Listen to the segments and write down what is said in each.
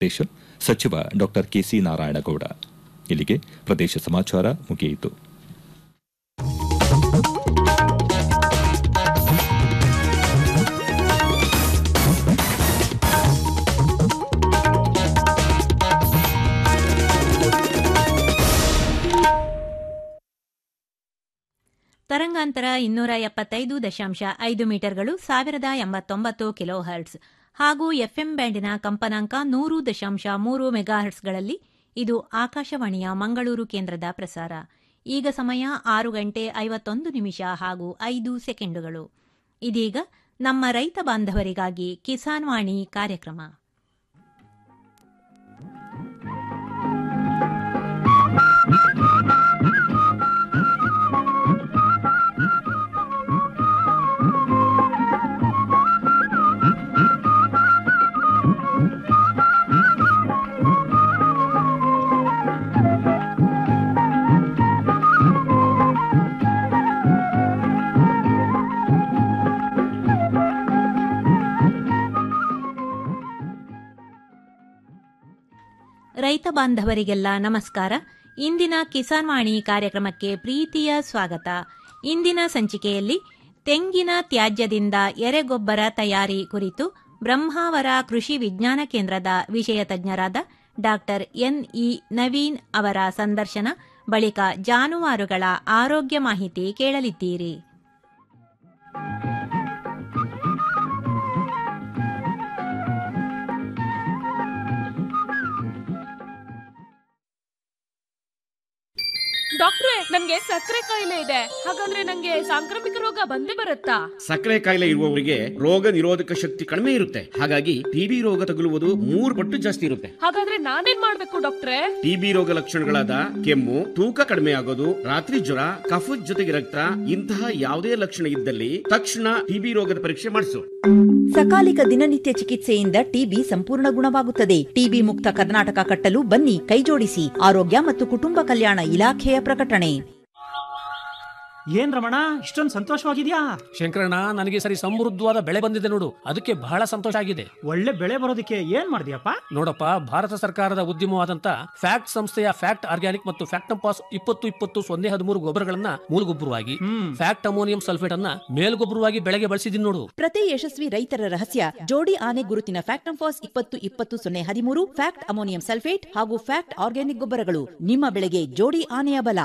ದೇಶ ಸಚಿವ ಡಾ ಕೆಸಿ ನಾರಾಯಣಗೌಡ ಇಲ್ಲಿಗೆ ಪ್ರದೇಶ ಸಮಾಚಾರ ಮುಗಿಯಿತು ತರಂಗಾಂತರ ಇನ್ನೂರ ಎಪ್ಪತ್ತೈದು ದಶಾಂಶ ಐದು ಮೀಟರ್ಗಳು ಸಾವಿರದ ಎಂಬತ್ತೊಂಬತ್ತು ಕಿಲೋ ಹರ್ಟ್ಸ್ ಹಾಗೂ ಎಫ್ಎಂ ಬ್ಯಾಂಡಿನ ಕಂಪನಾಂಕ ನೂರು ದಶಾಂಶ ಮೂರು ಮೆಗಾಹರ್ಟ್ಸ್ಗಳಲ್ಲಿ ಇದು ಆಕಾಶವಾಣಿಯ ಮಂಗಳೂರು ಕೇಂದ್ರದ ಪ್ರಸಾರ ಈಗ ಸಮಯ ಆರು ಗಂಟೆ ಐವತ್ತೊಂದು ನಿಮಿಷ ಹಾಗೂ ಐದು ಸೆಕೆಂಡುಗಳು ಇದೀಗ ನಮ್ಮ ರೈತ ಬಾಂಧವರಿಗಾಗಿ ಕಿಸಾನ್ ವಾಣಿ ಕಾರ್ಯಕ್ರಮ ರೈತ ಬಾಂಧವರಿಗೆಲ್ಲ ನಮಸ್ಕಾರ ಇಂದಿನ ಕಿಸಾನ್ ವಾಣಿ ಕಾರ್ಯಕ್ರಮಕ್ಕೆ ಪ್ರೀತಿಯ ಸ್ವಾಗತ ಇಂದಿನ ಸಂಚಿಕೆಯಲ್ಲಿ ತೆಂಗಿನ ತ್ಯಾಜ್ಯದಿಂದ ಎರೆಗೊಬ್ಬರ ತಯಾರಿ ಕುರಿತು ಬ್ರಹ್ಮಾವರ ಕೃಷಿ ವಿಜ್ಞಾನ ಕೇಂದ್ರದ ವಿಷಯ ತಜ್ಞರಾದ ಡಾ ಎನ್ಇ ನವೀನ್ ಅವರ ಸಂದರ್ಶನ ಬಳಿಕ ಜಾನುವಾರುಗಳ ಆರೋಗ್ಯ ಮಾಹಿತಿ ಕೇಳಲಿದ್ದೀರಿ ಡಾಕ್ಟ್ರೆ ನನ್ಗೆ ಸಕ್ಕರೆ ಕಾಯಿಲೆ ಇದೆ ಹಾಗಂದ್ರೆ ನಂಗೆ ಸಾಂಕ್ರಾಮಿಕ ರೋಗ ಬಂದೇ ಬರುತ್ತಾ ಸಕ್ಕರೆ ಕಾಯಿಲೆ ಇರುವವರಿಗೆ ರೋಗ ನಿರೋಧಕ ಶಕ್ತಿ ಕಡಿಮೆ ಇರುತ್ತೆ ಹಾಗಾಗಿ ಟಿಬಿ ರೋಗ ತಗುಲುವುದು ಮೂರು ಪಟ್ಟು ಜಾಸ್ತಿ ಇರುತ್ತೆ ಹಾಗಾದ್ರೆ ನಾನೇನ್ ಮಾಡ್ಬೇಕು ಡಾಕ್ಟ್ರೆ ಟಿಬಿ ರೋಗ ಲಕ್ಷಣಗಳಾದ ಕೆಮ್ಮು ತೂಕ ಕಡಿಮೆ ಆಗೋದು ರಾತ್ರಿ ಜ್ವರ ಕಫದ ಜೊತೆಗೆ ರಕ್ತ ಇಂತಹ ಯಾವುದೇ ಲಕ್ಷಣ ಇದ್ದಲ್ಲಿ ತಕ್ಷಣ ಟಿಬಿ ರೋಗದ ಪರೀಕ್ಷೆ ಮಾಡಿಸು ಸಕಾಲಿಕ ದಿನನಿತ್ಯ ಚಿಕಿತ್ಸೆಯಿಂದ ಟಿಬಿ ಸಂಪೂರ್ಣ ಗುಣವಾಗುತ್ತದೆ ಟಿಬಿ ಮುಕ್ತ ಕರ್ನಾಟಕ ಕಟ್ಟಲು ಬನ್ನಿ ಕೈಜೋಡಿಸಿ ಆರೋಗ್ಯ ಮತ್ತು ಕುಟುಂಬ ಕಲ್ಯಾಣ ಇಲಾಖೆಯ ಪ್ರಕಟಣೆ ಏನ್ ರಮಣ ಇಷ್ಟೊಂದು ಸಂತೋಷವಾಗಿದ್ಯಾ ಶಂಕರಣ್ಣ ನನಗೆ ಸರಿ ಸಮೃದ್ಧವಾದ ಬೆಳೆ ಬಂದಿದೆ ನೋಡು ಅದಕ್ಕೆ ಬಹಳ ಸಂತೋಷ ಆಗಿದೆ ಒಳ್ಳೆ ಬೆಳೆ ಬರೋದಕ್ಕೆ ಏನ್ ಮಾಡಿದ್ಯಪ್ಪ ನೋಡಪ್ಪ ಭಾರತ ಸರ್ಕಾರದ ಉದ್ಯಮವಾದಂತ ಫ್ಯಾಕ್ಟ್ ಸಂಸ್ಥೆಯ ಫ್ಯಾಕ್ಟ್ ಆರ್ಗ್ಯಾನಿಕ್ ಮತ್ತು ಫ್ಯಾಕ್ಟಂಪಾಸ್ ಇಪ್ಪತ್ತು ಇಪ್ಪತ್ತು ಸೊನ್ನೆ ಹದಿಮೂರು ಗೊಬ್ಬರಗಳನ್ನ ಮೂಲಗೊಬ್ಬರವಾಗಿ ಹ್ಮ್ ಫ್ಯಾಕ್ಟ್ ಅಮೋನಿಯಂ ಸಲ್ಫೇಟ್ ಅನ್ನ ಮೇಲ್ಗೊಬ್ಬರವಾಗಿ ಬೆಳೆಗೆ ಬಳಸಿದೀನಿ ನೋಡು ಪ್ರತಿ ಯಶಸ್ವಿ ರೈತರ ರಹಸ್ಯ ಜೋಡಿ ಆನೆ ಗುರುತಿನ ಫ್ಯಾಕ್ಟಂಫಾಸ್ ಇಪ್ಪತ್ತು ಇಪ್ಪತ್ತು ಸೊನ್ನೆ ಹದಿಮೂರು ಫ್ಯಾಕ್ಟ್ ಅಮೋನಿಯಂ ಸಲ್ಫೇಟ್ ಹಾಗೂ ಫ್ಯಾಕ್ಟ್ ಆರ್ಗ್ಯಾನಿಕ್ ಗೊಬ್ಬರಗಳು ನಿಮ್ಮ ಬೆಳೆಗೆ ಜೋಡಿ ಆನೆಯ ಬಲ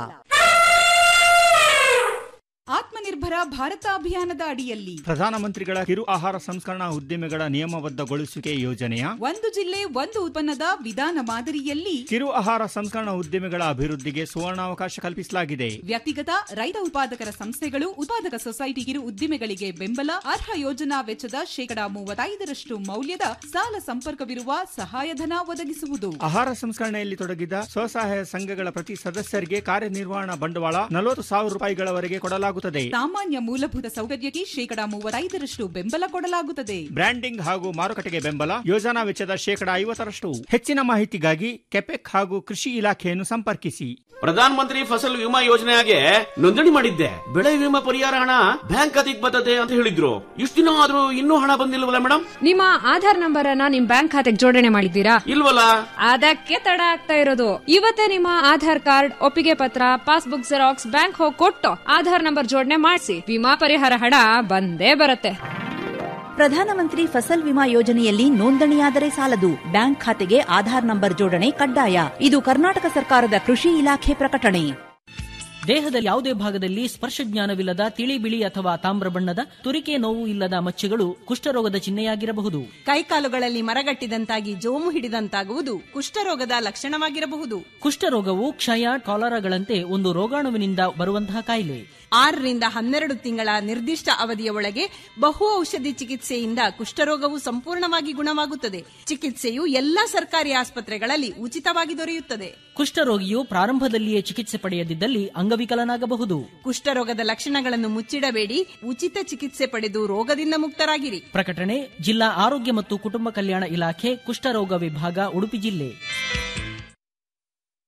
ಆತ್ಮನಿರ್ಭರ ಭಾರತ ಅಭಿಯಾನದ ಅಡಿಯಲ್ಲಿ ಪ್ರಧಾನಮಂತ್ರಿಗಳ ಕಿರು ಆಹಾರ ಸಂಸ್ಕರಣಾ ಉದ್ದಿಮೆಗಳ ನಿಯಮಬದ್ಧಗೊಳಿಸುವಿಕೆ ಯೋಜನೆಯ ಒಂದು ಜಿಲ್ಲೆ ಒಂದು ಉತ್ಪನ್ನದ ವಿಧಾನ ಮಾದರಿಯಲ್ಲಿ ಕಿರು ಆಹಾರ ಸಂಸ್ಕರಣಾ ಉದ್ದಿಮೆಗಳ ಅಭಿವೃದ್ಧಿಗೆ ಸುವರ್ಣಾವಕಾಶ ಕಲ್ಪಿಸಲಾಗಿದೆ ವ್ಯಕ್ತಿಗತ ರೈತ ಉತ್ಪಾದಕರ ಸಂಸ್ಥೆಗಳು ಉತ್ಪಾದಕ ಸೊಸೈಟಿ ಕಿರು ಉದ್ದಿಮೆಗಳಿಗೆ ಬೆಂಬಲ ಅರ್ಹ ಯೋಜನಾ ವೆಚ್ಚದ ಶೇಕಡಾ ಮೂವತ್ತೈದರಷ್ಟು ಮೌಲ್ಯದ ಸಾಲ ಸಂಪರ್ಕವಿರುವ ಸಹಾಯಧನ ಒದಗಿಸುವುದು ಆಹಾರ ಸಂಸ್ಕರಣೆಯಲ್ಲಿ ತೊಡಗಿದ ಸ್ವಸಹಾಯ ಸಂಘಗಳ ಪ್ರತಿ ಸದಸ್ಯರಿಗೆ ಕಾರ್ಯನಿರ್ವಹಣಾ ಬಂಡವಾಳ ನಲವತ್ತು ಸಾವಿರ ರೂಪಾಯಿಗಳವರೆಗೆ ಕೊಡಲಾಗುತ್ತದೆ ಸಾಮಾನ್ಯ ಮೂಲಭೂತ ಸೌಕರ್ಯಕ್ಕೆ ಶೇಕಡಾ ಮೂವತ್ತೈದರಷ್ಟು ಬೆಂಬಲ ಕೊಡಲಾಗುತ್ತದೆ ಬ್ರ್ಯಾಂಡಿಂಗ್ ಹಾಗೂ ಮಾರುಕಟ್ಟೆಗೆ ಬೆಂಬಲ ಯೋಜನಾ ವೆಚ್ಚದ ಶೇಕಡಾ ಐವತ್ತರಷ್ಟು ಹೆಚ್ಚಿನ ಮಾಹಿತಿಗಾಗಿ ಕೆಪೆಕ್ ಹಾಗೂ ಕೃಷಿ ಇಲಾಖೆಯನ್ನು ಸಂಪರ್ಕಿಸಿ ಪ್ರಧಾನ ಮಂತ್ರಿ ಫಸಲ್ ವಿಮಾ ಯೋಜನೆಗೆ ನೋಂದಣಿ ಮಾಡಿದ್ದೆ ಬೆಳೆ ವಿಮಾ ಪರಿಹಾರ ಹಣ ಬ್ಯಾಂಕ್ ಖಾತೆಗೆ ಬರ್ತದೆ ಅಂತ ಹೇಳಿದ್ರು ಇಷ್ಟು ದಿನ ಆದ್ರೂ ಇನ್ನೂ ಹಣ ಬಂದಿಲ್ವಲ್ಲ ಮೇಡಮ್ ನಿಮ್ಮ ಆಧಾರ್ ನಂಬರ್ ಅನ್ನ ನಿಮ್ ಬ್ಯಾಂಕ್ ಖಾತೆಗೆ ಜೋಡಣೆ ಮಾಡಿದ್ದೀರಾ ಇಲ್ವಲ್ಲ ಅದಕ್ಕೆ ತಡ ಆಗ್ತಾ ಇರೋದು ಇವತ್ತೇ ನಿಮ್ಮ ಆಧಾರ್ ಕಾರ್ಡ್ ಒಪ್ಪಿಗೆ ಪತ್ರ ಪಾಸ್ಬುಕ್ ಜೆರಾಕ್ಸ್ ಬ್ಯಾಂಕ್ ಹೋಗಿ ಕೊಟ್ಟು ಆಧಾರ್ ನಂಬರ್ ಜೋಡಣೆ ಮಾಡಿಸಿ ವಿಮಾ ಪರಿಹಾರ ಹಣ ಬಂದೇ ಬರುತ್ತೆ ಪ್ರಧಾನಮಂತ್ರಿ ಫಸಲ್ ವಿಮಾ ಯೋಜನೆಯಲ್ಲಿ ನೋಂದಣಿಯಾದರೆ ಸಾಲದು ಬ್ಯಾಂಕ್ ಖಾತೆಗೆ ಆಧಾರ್ ನಂಬರ್ ಜೋಡಣೆ ಕಡ್ಡಾಯ ಇದು ಕರ್ನಾಟಕ ಸರ್ಕಾರದ ಕೃಷಿ ಇಲಾಖೆ ಪ್ರಕಟಣೆ ದೇಹದ ಯಾವುದೇ ಭಾಗದಲ್ಲಿ ಸ್ಪರ್ಶ ಜ್ಞಾನವಿಲ್ಲದ ತಿಳಿ ಬಿಳಿ ಅಥವಾ ತಾಮ್ರ ಬಣ್ಣದ ತುರಿಕೆ ನೋವು ಇಲ್ಲದ ಮಚ್ಚೆಗಳು ಕುಷ್ಠರೋಗದ ಚಿಹ್ನೆಯಾಗಿರಬಹುದು ಕೈಕಾಲುಗಳಲ್ಲಿ ಮರಗಟ್ಟಿದಂತಾಗಿ ಜೋಮು ಹಿಡಿದಂತಾಗುವುದು ಕುಷ್ಠರೋಗದ ಲಕ್ಷಣವಾಗಿರಬಹುದು ಕುಷ್ಠರೋಗವು ಕ್ಷಯ ಕಾಲರಾಗಳಂತೆ ಒಂದು ರೋಗಾಣುವಿನಿಂದ ಬರುವಂತಹ ಕಾಯಿಲೆ ಆರರಿಂದ ಹನ್ನೆರಡು ತಿಂಗಳ ನಿರ್ದಿಷ್ಟ ಅವಧಿಯ ಒಳಗೆ ಬಹು ಔಷಧಿ ಚಿಕಿತ್ಸೆಯಿಂದ ಕುಷ್ಠರೋಗವು ಸಂಪೂರ್ಣವಾಗಿ ಗುಣವಾಗುತ್ತದೆ ಚಿಕಿತ್ಸೆಯು ಎಲ್ಲಾ ಸರ್ಕಾರಿ ಆಸ್ಪತ್ರೆಗಳಲ್ಲಿ ಉಚಿತವಾಗಿ ದೊರೆಯುತ್ತದೆ ಕುಷ್ಠರೋಗಿಯು ಪ್ರಾರಂಭದಲ್ಲಿಯೇ ಚಿಕಿತ್ಸೆ ಪಡೆಯದಿದ್ದಲ್ಲಿ ಅಂಗವಿಕಲನಾಗಬಹುದು ಕುಷ್ಠರೋಗದ ಲಕ್ಷಣಗಳನ್ನು ಮುಚ್ಚಿಡಬೇಡಿ ಉಚಿತ ಚಿಕಿತ್ಸೆ ಪಡೆದು ರೋಗದಿಂದ ಮುಕ್ತರಾಗಿರಿ ಪ್ರಕಟಣೆ ಜಿಲ್ಲಾ ಆರೋಗ್ಯ ಮತ್ತು ಕುಟುಂಬ ಕಲ್ಯಾಣ ಇಲಾಖೆ ಕುಷ್ಠರೋಗ ವಿಭಾಗ ಉಡುಪಿ ಜಿಲ್ಲೆ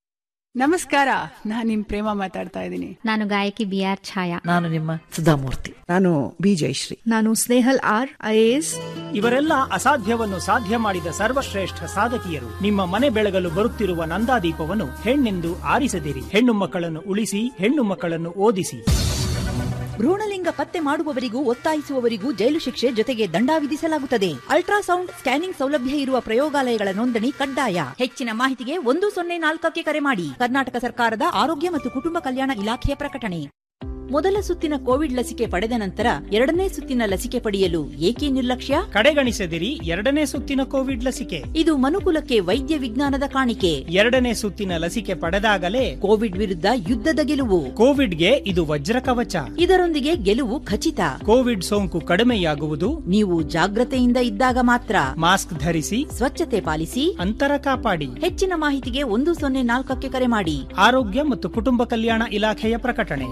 ನಮಸ್ಕಾರ ನಾನು ನಿಮ್ ಪ್ರೇಮ ಮಾತಾಡ್ತಾ ಇದ್ದೀನಿ ನಾನು ಗಾಯಕಿ ಬಿ ಆರ್ ಛಾಯಾ ನಾನು ನಿಮ್ಮ ಸುಧಾಮೂರ್ತಿ ನಾನು ಬಿ ಜಯಶ್ರೀ ನಾನು ಸ್ನೇಹಲ್ ಆರ್ ಐಎಎಸ್ ಇವರೆಲ್ಲ ಅಸಾಧ್ಯವನ್ನು ಸಾಧ್ಯ ಮಾಡಿದ ಸರ್ವಶ್ರೇಷ್ಠ ಸಾಧಕಿಯರು ನಿಮ್ಮ ಮನೆ ಬೆಳಗಲು ಬರುತ್ತಿರುವ ನಂದಾದೀಪವನ್ನು ಹೆಣ್ಣೆಂದು ಆರಿಸದಿರಿ ಹೆಣ್ಣು ಮಕ್ಕಳನ್ನು ಉಳಿಸಿ ಹೆಣ್ಣು ಮಕ್ಕಳನ್ನು ಓದಿಸಿ ಭ್ರೂಣಲಿಂಗ ಪತ್ತೆ ಮಾಡುವವರಿಗೂ ಒತ್ತಾಯಿಸುವವರಿಗೂ ಜೈಲು ಶಿಕ್ಷೆ ಜೊತೆಗೆ ದಂಡ ವಿಧಿಸಲಾಗುತ್ತದೆ ಅಲ್ಟ್ರಾಸೌಂಡ್ ಸ್ಕ್ಯಾನಿಂಗ್ ಸೌಲಭ್ಯ ಇರುವ ಪ್ರಯೋಗಾಲಯಗಳ ನೋಂದಣಿ ಕಡ್ಡಾಯ ಹೆಚ್ಚಿನ ಮಾಹಿತಿಗೆ ಒಂದು ಸೊನ್ನೆ ನಾಲ್ಕಕ್ಕೆ ಕರೆ ಮಾಡಿ ಕರ್ನಾಟಕ ಸರ್ಕಾರದ ಆರೋಗ್ಯ ಮತ್ತು ಕುಟುಂಬ ಕಲ್ಯಾಣ ಇಲಾಖೆಯ ಪ್ರಕಟಣೆ ಮೊದಲ ಸುತ್ತಿನ ಕೋವಿಡ್ ಲಸಿಕೆ ಪಡೆದ ನಂತರ ಎರಡನೇ ಸುತ್ತಿನ ಲಸಿಕೆ ಪಡೆಯಲು ಏಕೆ ನಿರ್ಲಕ್ಷ್ಯ ಕಡೆಗಣಿಸದಿರಿ ಎರಡನೇ ಸುತ್ತಿನ ಕೋವಿಡ್ ಲಸಿಕೆ ಇದು ಮನುಕುಲಕ್ಕೆ ವೈದ್ಯ ವಿಜ್ಞಾನದ ಕಾಣಿಕೆ ಎರಡನೇ ಸುತ್ತಿನ ಲಸಿಕೆ ಪಡೆದಾಗಲೇ ಕೋವಿಡ್ ವಿರುದ್ಧ ಯುದ್ಧದ ಗೆಲುವು ಕೋವಿಡ್ಗೆ ಇದು ವಜ್ರ ಕವಚ ಇದರೊಂದಿಗೆ ಗೆಲುವು ಖಚಿತ ಕೋವಿಡ್ ಸೋಂಕು ಕಡಿಮೆಯಾಗುವುದು ನೀವು ಜಾಗ್ರತೆಯಿಂದ ಇದ್ದಾಗ ಮಾತ್ರ ಮಾಸ್ಕ್ ಧರಿಸಿ ಸ್ವಚ್ಛತೆ ಪಾಲಿಸಿ ಅಂತರ ಕಾಪಾಡಿ ಹೆಚ್ಚಿನ ಮಾಹಿತಿಗೆ ಒಂದು ಸೊನ್ನೆ ನಾಲ್ಕಕ್ಕೆ ಕರೆ ಮಾಡಿ ಆರೋಗ್ಯ ಮತ್ತು ಕುಟುಂಬ ಕಲ್ಯಾಣ ಇಲಾಖೆಯ ಪ್ರಕಟಣೆ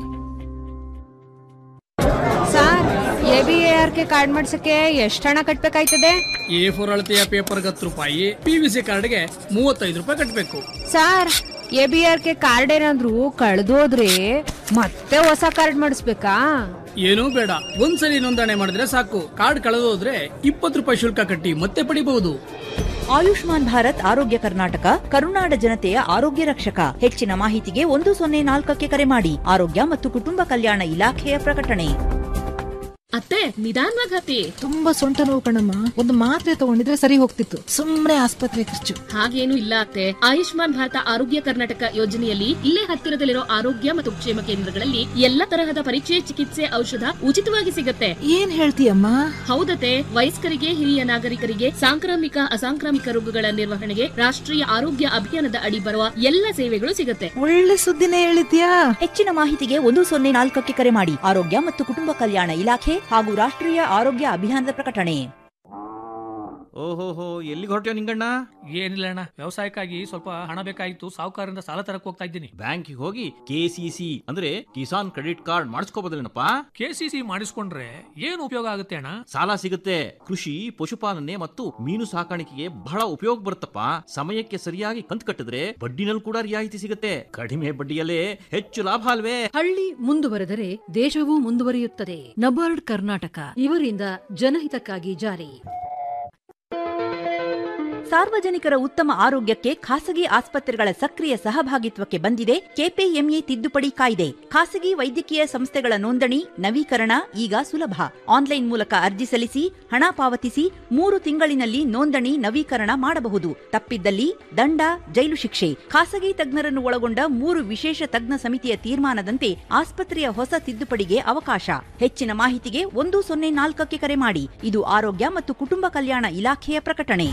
sir A B A R K card ಮಾಡ್ಸಕ್ಕೆ ಎಷ್ಟು ಹಣ ಕಟ್ಬೇಕಾಯ್ತದೆ ಎ ಫೋರ್ ಅಳತೆಯ ಪೇಪರ್ಗೆ ಹತ್ತು ರೂಪಾಯಿ ಪಿ ವಿ ಸಿ ಕಾರ್ಡ್ಗೆ ಮೂವತ್ತೈದು ರೂಪಾಯಿ ಕಟ್ಟಬೇಕು sir A B R K card ಏನಾದ್ರು ಕಳ್ದೋದ್ರೆ ಮತ್ತೆ ಹೊಸ ಕಾರ್ಡ್ ಮಾಡಿಸ್ಬೇಕಾ ಏನೂ ಬೇಡ ಒಂದ್ಸಲಿ ನೋಂದಣಿ ಮಾಡಿದ್ರೆ ಸಾಕು ಕಾರ್ಡ್ ಕಳೆದೋದ್ರೆ ಇಪ್ಪತ್ತು ರೂಪಾಯಿ ಶುಲ್ಕ ಕಟ್ಟಿ ಮತ್ತೆ ಪಡಿಬಹುದು ಆಯುಷ್ಮಾನ್ ಭಾರತ್ ಆರೋಗ್ಯ ಕರ್ನಾಟಕ ಕರುನಾಡ ಜನತೆಯ ಆರೋಗ್ಯ ರಕ್ಷಕ ಹೆಚ್ಚಿನ ಮಾಹಿತಿಗೆ ಒಂದು ಸೊನ್ನೆ ನಾಲ್ಕಕ್ಕೆ ಕರೆ ಮಾಡಿ ಆರೋಗ್ಯ ಮತ್ತು ಕುಟುಂಬ ಕಲ್ಯಾಣ ಇಲಾಖೆಯ ಪ್ರಕಟಣೆ ಅತ್ತೆ ನಿಧಾನವಾಗಿ ಹತ್ತಿ ತುಂಬಾ ಸೊಂಟ ನೋವು ಕಣಮ್ಮ ಒಂದು ಮಾತ್ರೆ ತಗೊಂಡಿದ್ರೆ ಸರಿ ಹೋಗ್ತಿತ್ತು ಸುಮ್ನೆ ಆಸ್ಪತ್ರೆ ಖರ್ಚು ಹಾಗೇನು ಇಲ್ಲ ಅತ್ತೆ ಆಯುಷ್ಮಾನ್ ಭಾರತ ಆರೋಗ್ಯ ಕರ್ನಾಟಕ ಯೋಜನೆಯಲ್ಲಿ ಇಲ್ಲೇ ಹತ್ತಿರದಲ್ಲಿರೋ ಆರೋಗ್ಯ ಮತ್ತು ಕ್ಷೇಮ ಕೇಂದ್ರಗಳಲ್ಲಿ ಎಲ್ಲ ತರಹದ ಪರೀಕ್ಷೆ ಚಿಕಿತ್ಸೆ ಔಷಧ ಉಚಿತವಾಗಿ ಸಿಗತ್ತೆ ಏನ್ ಹೇಳ್ತೀಯಮ್ಮ ಹೌದತೆ ವಯಸ್ಕರಿಗೆ ಹಿರಿಯ ನಾಗರಿಕರಿಗೆ ಸಾಂಕ್ರಾಮಿಕ ಅಸಾಂಕ್ರಾಮಿಕ ರೋಗಗಳ ನಿರ್ವಹಣೆಗೆ ರಾಷ್ಟ್ರೀಯ ಆರೋಗ್ಯ ಅಭಿಯಾನದ ಅಡಿ ಬರುವ ಎಲ್ಲ ಸೇವೆಗಳು ಸಿಗತ್ತೆ ಒಳ್ಳೆ ಸುದ್ದಿನೇ ಹೇಳಿದ್ಯಾ ಹೆಚ್ಚಿನ ಮಾಹಿತಿಗೆ ಒಂದು ಸೊನ್ನೆ ನಾಲ್ಕಕ್ಕೆ ಕರೆ ಮಾಡಿ ಆರೋಗ್ಯ ಮತ್ತು ಕುಟುಂಬ ಕಲ್ಯಾಣ ಇಲಾಖೆ ಹಾಗೂ ರಾಷ್ಟ್ರೀಯ ಆರೋಗ್ಯ ಅಭಿಯಾನದ ಪ್ರಕಟಣೆ ಓಹೋಹೋ ಎಲ್ಲಿಗೆ ಹೊರಟ್ಯೋ ನಿಂಗಣ್ಣ ಏನಿಲ್ಲ ಅಣ್ಣ ವ್ಯವಸಾಯಕ್ಕಾಗಿ ಸ್ವಲ್ಪ ಹಣ ಬೇಕಾಗಿತ್ತು ಸಾಹುಕಾರರಿಂದ ಸಾಲ ತರಕ್ ಹೋಗ್ತಾ ಇದ್ದೀನಿ ಬ್ಯಾಂಕಿಗೆ ಹೋಗಿ ಕೆ ಸಿ ಸಿ ಅಂದ್ರೆ ಕಿಸಾನ್ ಕ್ರೆಡಿಟ್ ಕಾರ್ಡ್ ಮಾಡಿಸ್ಕೋಬೋದಲ್ಲೇನಪ್ಪ ಕೆ ಸಿ ಸಿ ಮಾಡಿಸ್ಕೊಂಡ್ರೆ ಏನು ಉಪಯೋಗ ಆಗುತ್ತೆ ಅಣ್ಣ ಸಾಲ ಸಿಗುತ್ತೆ ಕೃಷಿ ಪಶುಪಾಲನೆ ಮತ್ತು ಮೀನು ಸಾಕಾಣಿಕೆಗೆ ಬಹಳ ಉಪಯೋಗ ಬರುತ್ತಪ್ಪ ಸಮಯಕ್ಕೆ ಸರಿಯಾಗಿ ಕಂತು ಕಟ್ಟಿದ್ರೆ ಬಡ್ಡಿನಲ್ಲಿ ಕೂಡ ರಿಯಾಯಿತಿ ಸಿಗುತ್ತೆ ಕಡಿಮೆ ಬಡ್ಡಿಯಲ್ಲೇ ಹೆಚ್ಚು ಲಾಭ ಅಲ್ವೇ ಹಳ್ಳಿ ಮುಂದುವರೆದರೆ ದೇಶವೂ ಮುಂದುವರಿಯುತ್ತದೆ ನಬಾರ್ಡ್ ಕರ್ನಾಟಕ ಇವರಿಂದ ಜನಹಿತಕ್ಕಾಗಿ ಜಾರಿ ಸಾರ್ವಜನಿಕರ ಉತ್ತಮ ಆರೋಗ್ಯಕ್ಕೆ ಖಾಸಗಿ ಆಸ್ಪತ್ರೆಗಳ ಸಕ್ರಿಯ ಸಹಭಾಗಿತ್ವಕ್ಕೆ ಬಂದಿದೆ ಕೆಪಿಎಂಇ ತಿದ್ದುಪಡಿ ಕಾಯ್ದೆ ಖಾಸಗಿ ವೈದ್ಯಕೀಯ ಸಂಸ್ಥೆಗಳ ನೋಂದಣಿ ನವೀಕರಣ ಈಗ ಸುಲಭ ಆನ್ಲೈನ್ ಮೂಲಕ ಅರ್ಜಿ ಸಲ್ಲಿಸಿ ಹಣ ಪಾವತಿಸಿ ಮೂರು ತಿಂಗಳಿನಲ್ಲಿ ನೋಂದಣಿ ನವೀಕರಣ ಮಾಡಬಹುದು ತಪ್ಪಿದ್ದಲ್ಲಿ ದಂಡ ಜೈಲು ಶಿಕ್ಷೆ ಖಾಸಗಿ ತಜ್ಞರನ್ನು ಒಳಗೊಂಡ ಮೂರು ವಿಶೇಷ ತಜ್ಞ ಸಮಿತಿಯ ತೀರ್ಮಾನದಂತೆ ಆಸ್ಪತ್ರೆಯ ಹೊಸ ತಿದ್ದುಪಡಿಗೆ ಅವಕಾಶ ಹೆಚ್ಚಿನ ಮಾಹಿತಿಗೆ ಒಂದು ಸೊನ್ನೆ ನಾಲ್ಕಕ್ಕೆ ಕರೆ ಮಾಡಿ ಇದು ಆರೋಗ್ಯ ಮತ್ತು ಕುಟುಂಬ ಕಲ್ಯಾಣ ಇಲಾಖೆಯ ಪ್ರಕಟಣೆ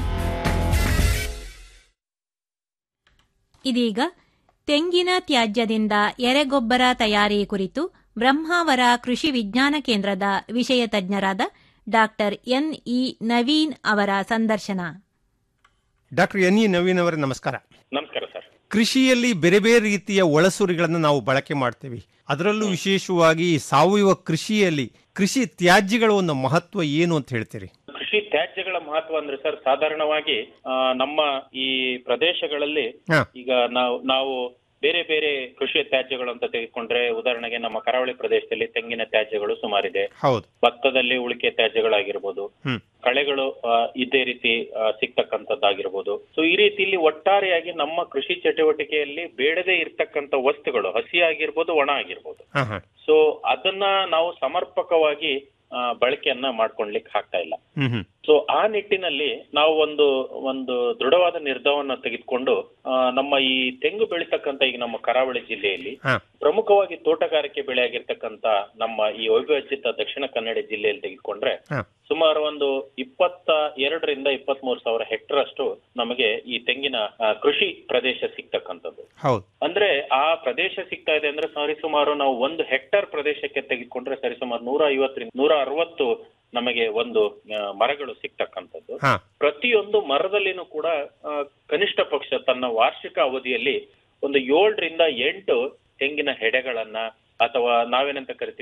ಇದೀಗ ತೆಂಗಿನ ತ್ಯಾಜ್ಯದಿಂದ ಎರೆಗೊಬ್ಬರ ತಯಾರಿ ಕುರಿತು ಬ್ರಹ್ಮಾವರ ಕೃಷಿ ವಿಜ್ಞಾನ ಕೇಂದ್ರದ ವಿಷಯ ತಜ್ಞರಾದ ಡಾಕ್ಟರ್ ಎನ್ಇ ನವೀನ್ ಅವರ ಸಂದರ್ಶನ ಡಾಕ್ಟರ್ ಎನ್ ಇ ನವೀನ್ ಅವರೇ ನಮಸ್ಕಾರ ನಮಸ್ಕಾರ ಸರ್ ಕೃಷಿಯಲ್ಲಿ ಬೇರೆ ಬೇರೆ ರೀತಿಯ ಒಳಸುರಿಗಳನ್ನು ನಾವು ಬಳಕೆ ಮಾಡ್ತೇವೆ ಅದರಲ್ಲೂ ವಿಶೇಷವಾಗಿ ಸಾವಯವ ಕೃಷಿಯಲ್ಲಿ ಕೃಷಿ ತ್ಯಾಜ್ಯಗಳ ಒಂದು ಮಹತ್ವ ಏನು ಅಂತ ಹೇಳ್ತೀರಿ ಕೃಷಿ ತ್ಯಾಜ್ಯಗಳ ಮಹತ್ವ ಅಂದ್ರೆ ಸರ್ ಸಾಧಾರಣವಾಗಿ ಆ, ನಮ್ಮ ಈ ಪ್ರದೇಶಗಳಲ್ಲಿ ಹಾ. ಈಗ ನಾವು ನಾವು ಬೇರೆ ಬೇರೆ ಕೃಷಿ ತ್ಯಾಜ್ಯಗಳು ಅಂತ ತೆಗೆದುಕೊಂಡ್ರೆ ಉದಾಹರಣೆಗೆ ನಮ್ಮ ಕರಾವಳಿ ಪ್ರದೇಶದಲ್ಲಿ ತೆಂಗಿನ ತ್ಯಾಜ್ಯಗಳು ಸುಮಾರಿದೆ ಹೌದು ಭತ್ತದಲ್ಲಿ ಉಳಿಕೆ ತ್ಯಾಜ್ಯಗಳಾಗಿರ್ಬೋದು ಹ್ಮ್ ಕಳೆಗಳು ಆ, ಇದೇ ರೀತಿ ಆ, ಸಿಗ್ತಕ್ಕಂಥದ್ದಾಗಿರ್ಬೋದು ಸೊ ಈ ರೀತಿಯಲ್ಲಿ ಒಟ್ಟಾರೆಯಾಗಿ ನಮ್ಮ ಕೃಷಿ ಚಟುವಟಿಕೆಯಲ್ಲಿ ಬೇಡದೇ ಇರ್ತಕ್ಕಂಥ ವಸ್ತುಗಳು ಹಸಿ ಆಗಿರ್ಬೋದು ಒಣ ಆಗಿರ್ಬೋದು ಹಾ ಹಾ ಸೊ ಅದನ್ನ ನಾವು ಸಮರ್ಪಕವಾಗಿ ಆ, ಬಳಕೆಯನ್ನ ಮಾಡ್ಕೊಳ್ಲಿಕ್ಕೆ ಆಗ್ತಾ ಇಲ್ಲ ಹ್ಮ್ ಹ್ಮ್ ಸೊ ಆ ನಿಟ್ಟಿನಲ್ಲಿ ನಾವು ಒಂದು ಒಂದು ದೃಢವಾದ ನಿರ್ಧಾರವನ್ನ ತೆಗೆದುಕೊಂಡು ಆ, ನಮ್ಮ ಈ ತೆಂಗು ಬೆಳೀತಕ್ಕಂತ ಈಗ ನಮ್ಮ ಕರಾವಳಿ ಜಿಲ್ಲೆಯಲ್ಲಿ ಹಾ ಪ್ರಮುಖವಾಗಿ ತೋಟಗಾರಿಕೆ ಬೆಳೆ ಆಗಿರ್ತಕ್ಕಂತ ನಮ್ಮ ಈ ಅವಿಭಜಿತ ದಕ್ಷಿಣ ಕನ್ನಡ ಜಿಲ್ಲೆಯಲ್ಲಿ ತೆಗೆದುಕೊಂಡ್ರೆ ಹಾ ಸುಮಾರು ಒಂದು ಇಪ್ಪತ್ತ ಎರಡರಿಂದ ಇಪ್ಪತ್ತ್ ಮೂರು ಸಾವಿರ ಹೆಕ್ಟರ್ ಅಷ್ಟು ನಮಗೆ ಈ ತೆಂಗಿನ ಆ, ಕೃಷಿ ಪ್ರದೇಶ ಸಿಗ್ತಕ್ಕಂಥದ್ದು ಹೌದು ಅಂದ್ರೆ ಆ ಪ್ರದೇಶ ಸಿಗ್ತಾ ಇದೆ ಅಂದ್ರೆ ಸರಿಸುಮಾರು ನಾವು ಒಂದು ಹೆಕ್ಟರ್ ಪ್ರದೇಶಕ್ಕೆ ತೆಗೆದುಕೊಂಡ್ರೆ ಸರಿಸುಮಾರು ನೂರ ಐವತ್ತರಿಂದ ನೂರ ಅರವತ್ತು ನಮಗೆ ಒಂದು ಆ, ಮರಗಳು ಸಿಗ್ತಕ್ಕಂಥದ್ದು ಹಾ ಪ್ರತಿಯೊಂದು ಮರದಲ್ಲಿನೂ ಕೂಡ ಆ, ಕನಿಷ್ಠ ಪಕ್ಷ ತನ್ನ ವಾರ್ಷಿಕ ಅವಧಿಯಲ್ಲಿ ಒಂದು ಏಳರಿಂದ ಎಂಟು ತೆಂಗಿನ ಹೆಡೆಗಳನ್ನ ಅಥವಾ ನಾವೇನಂತ ಕರಿತೀವಿ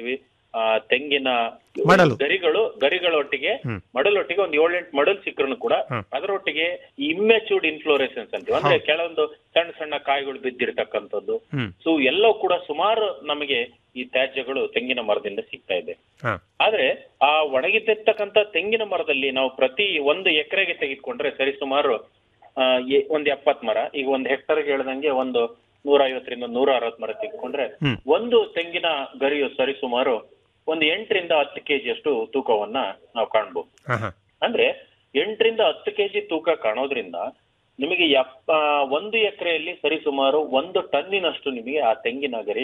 ಆ, ತೆಂಗಿನ ಮಡಲು. ಗರಿಗಳು ಗರಿಗಳೊಟ್ಟಿಗೆ ಹ್ಮ್. ಮಡಲೊಟ್ಟಿಗೆ ಒಂದು ಏಳೆಂಟು ಮಡಲ್ ಸಿಕ್ಕರೂ ಕೂಡ ಹ್ಮ್. ಅದರೊಟ್ಟಿಗೆ ಇಮ್ಮೆಚೂರ್ಡ್ ಇನ್ಫ್ಲೋರೆಸೆನ್ಸ್ ಅಂತೀವಿ ಅಂದ್ರೆ ಹೌದು. ಕೆಲವೊಂದು ಸಣ್ಣ ಸಣ್ಣ ಕಾಯಿಗಳು ಬಿದ್ದಿರ್ತಕ್ಕಂಥದ್ದು ಹ್ಮ್ ಸೊ ಎಲ್ಲವೂ ಕೂಡ ಸುಮಾರು ನಮಗೆ ಈ ತ್ಯಾಜ್ಯಗಳು ತೆಂಗಿನ ಮರದಿಂದ ಸಿಗ್ತಾ ಇದೆ ಹಾ ಆದ್ರೆ ಆ ಒಣಗಿದ್ದಿರ್ತಕ್ಕಂಥ ತೆಂಗಿನ ಮರದಲ್ಲಿ ನಾವು ಪ್ರತಿ ಒಂದು ಎಕರೆಗೆ ತೆಗೆದುಕೊಂಡ್ರೆ ಸರಿಸುಮಾರು ಆ, ಎ- ಒಂದ್ ಎಪ್ಪತ್ ಮರ ಈಗ ಒಂದು ಹೆಕ್ಟರ್ಗೆ ಹೇಳ್ದಂಗೆ ಒಂದು ನೂರ ಐವತ್ತರಿಂದ ನೂರ ಅರವತ್ ಮರ ತೆಗೆದುಕೊಂಡ್ರೆ ಹ್ಮ್. ಒಂದು ತೆಂಗಿನ ಗರಿಯು ಸರಿಸುಮಾರು ಒಂದು ಎಂಟರಿಂದ ಹತ್ತು ಕೆಜಿಯಷ್ಟು ತೂಕವನ್ನ ನಾವು ಕಾಣ್ಬೋದು ಹಾ ಹಾ ಅಂದ್ರೆ ಎಂಟರಿಂದ ಹತ್ತು ಕೆಜಿ ತೂಕ ಕಾಣೋದ್ರಿಂದ ನಿಮಗೆ ಎಪ್ಪ ಒಂದು ಎಕರೆಯಲ್ಲಿ ಸರಿಸುಮಾರು ಒಂದು ಟನ್ನಿನಷ್ಟು ನಿಮಗೆ ಆ ತೆಂಗಿನ ಗರಿ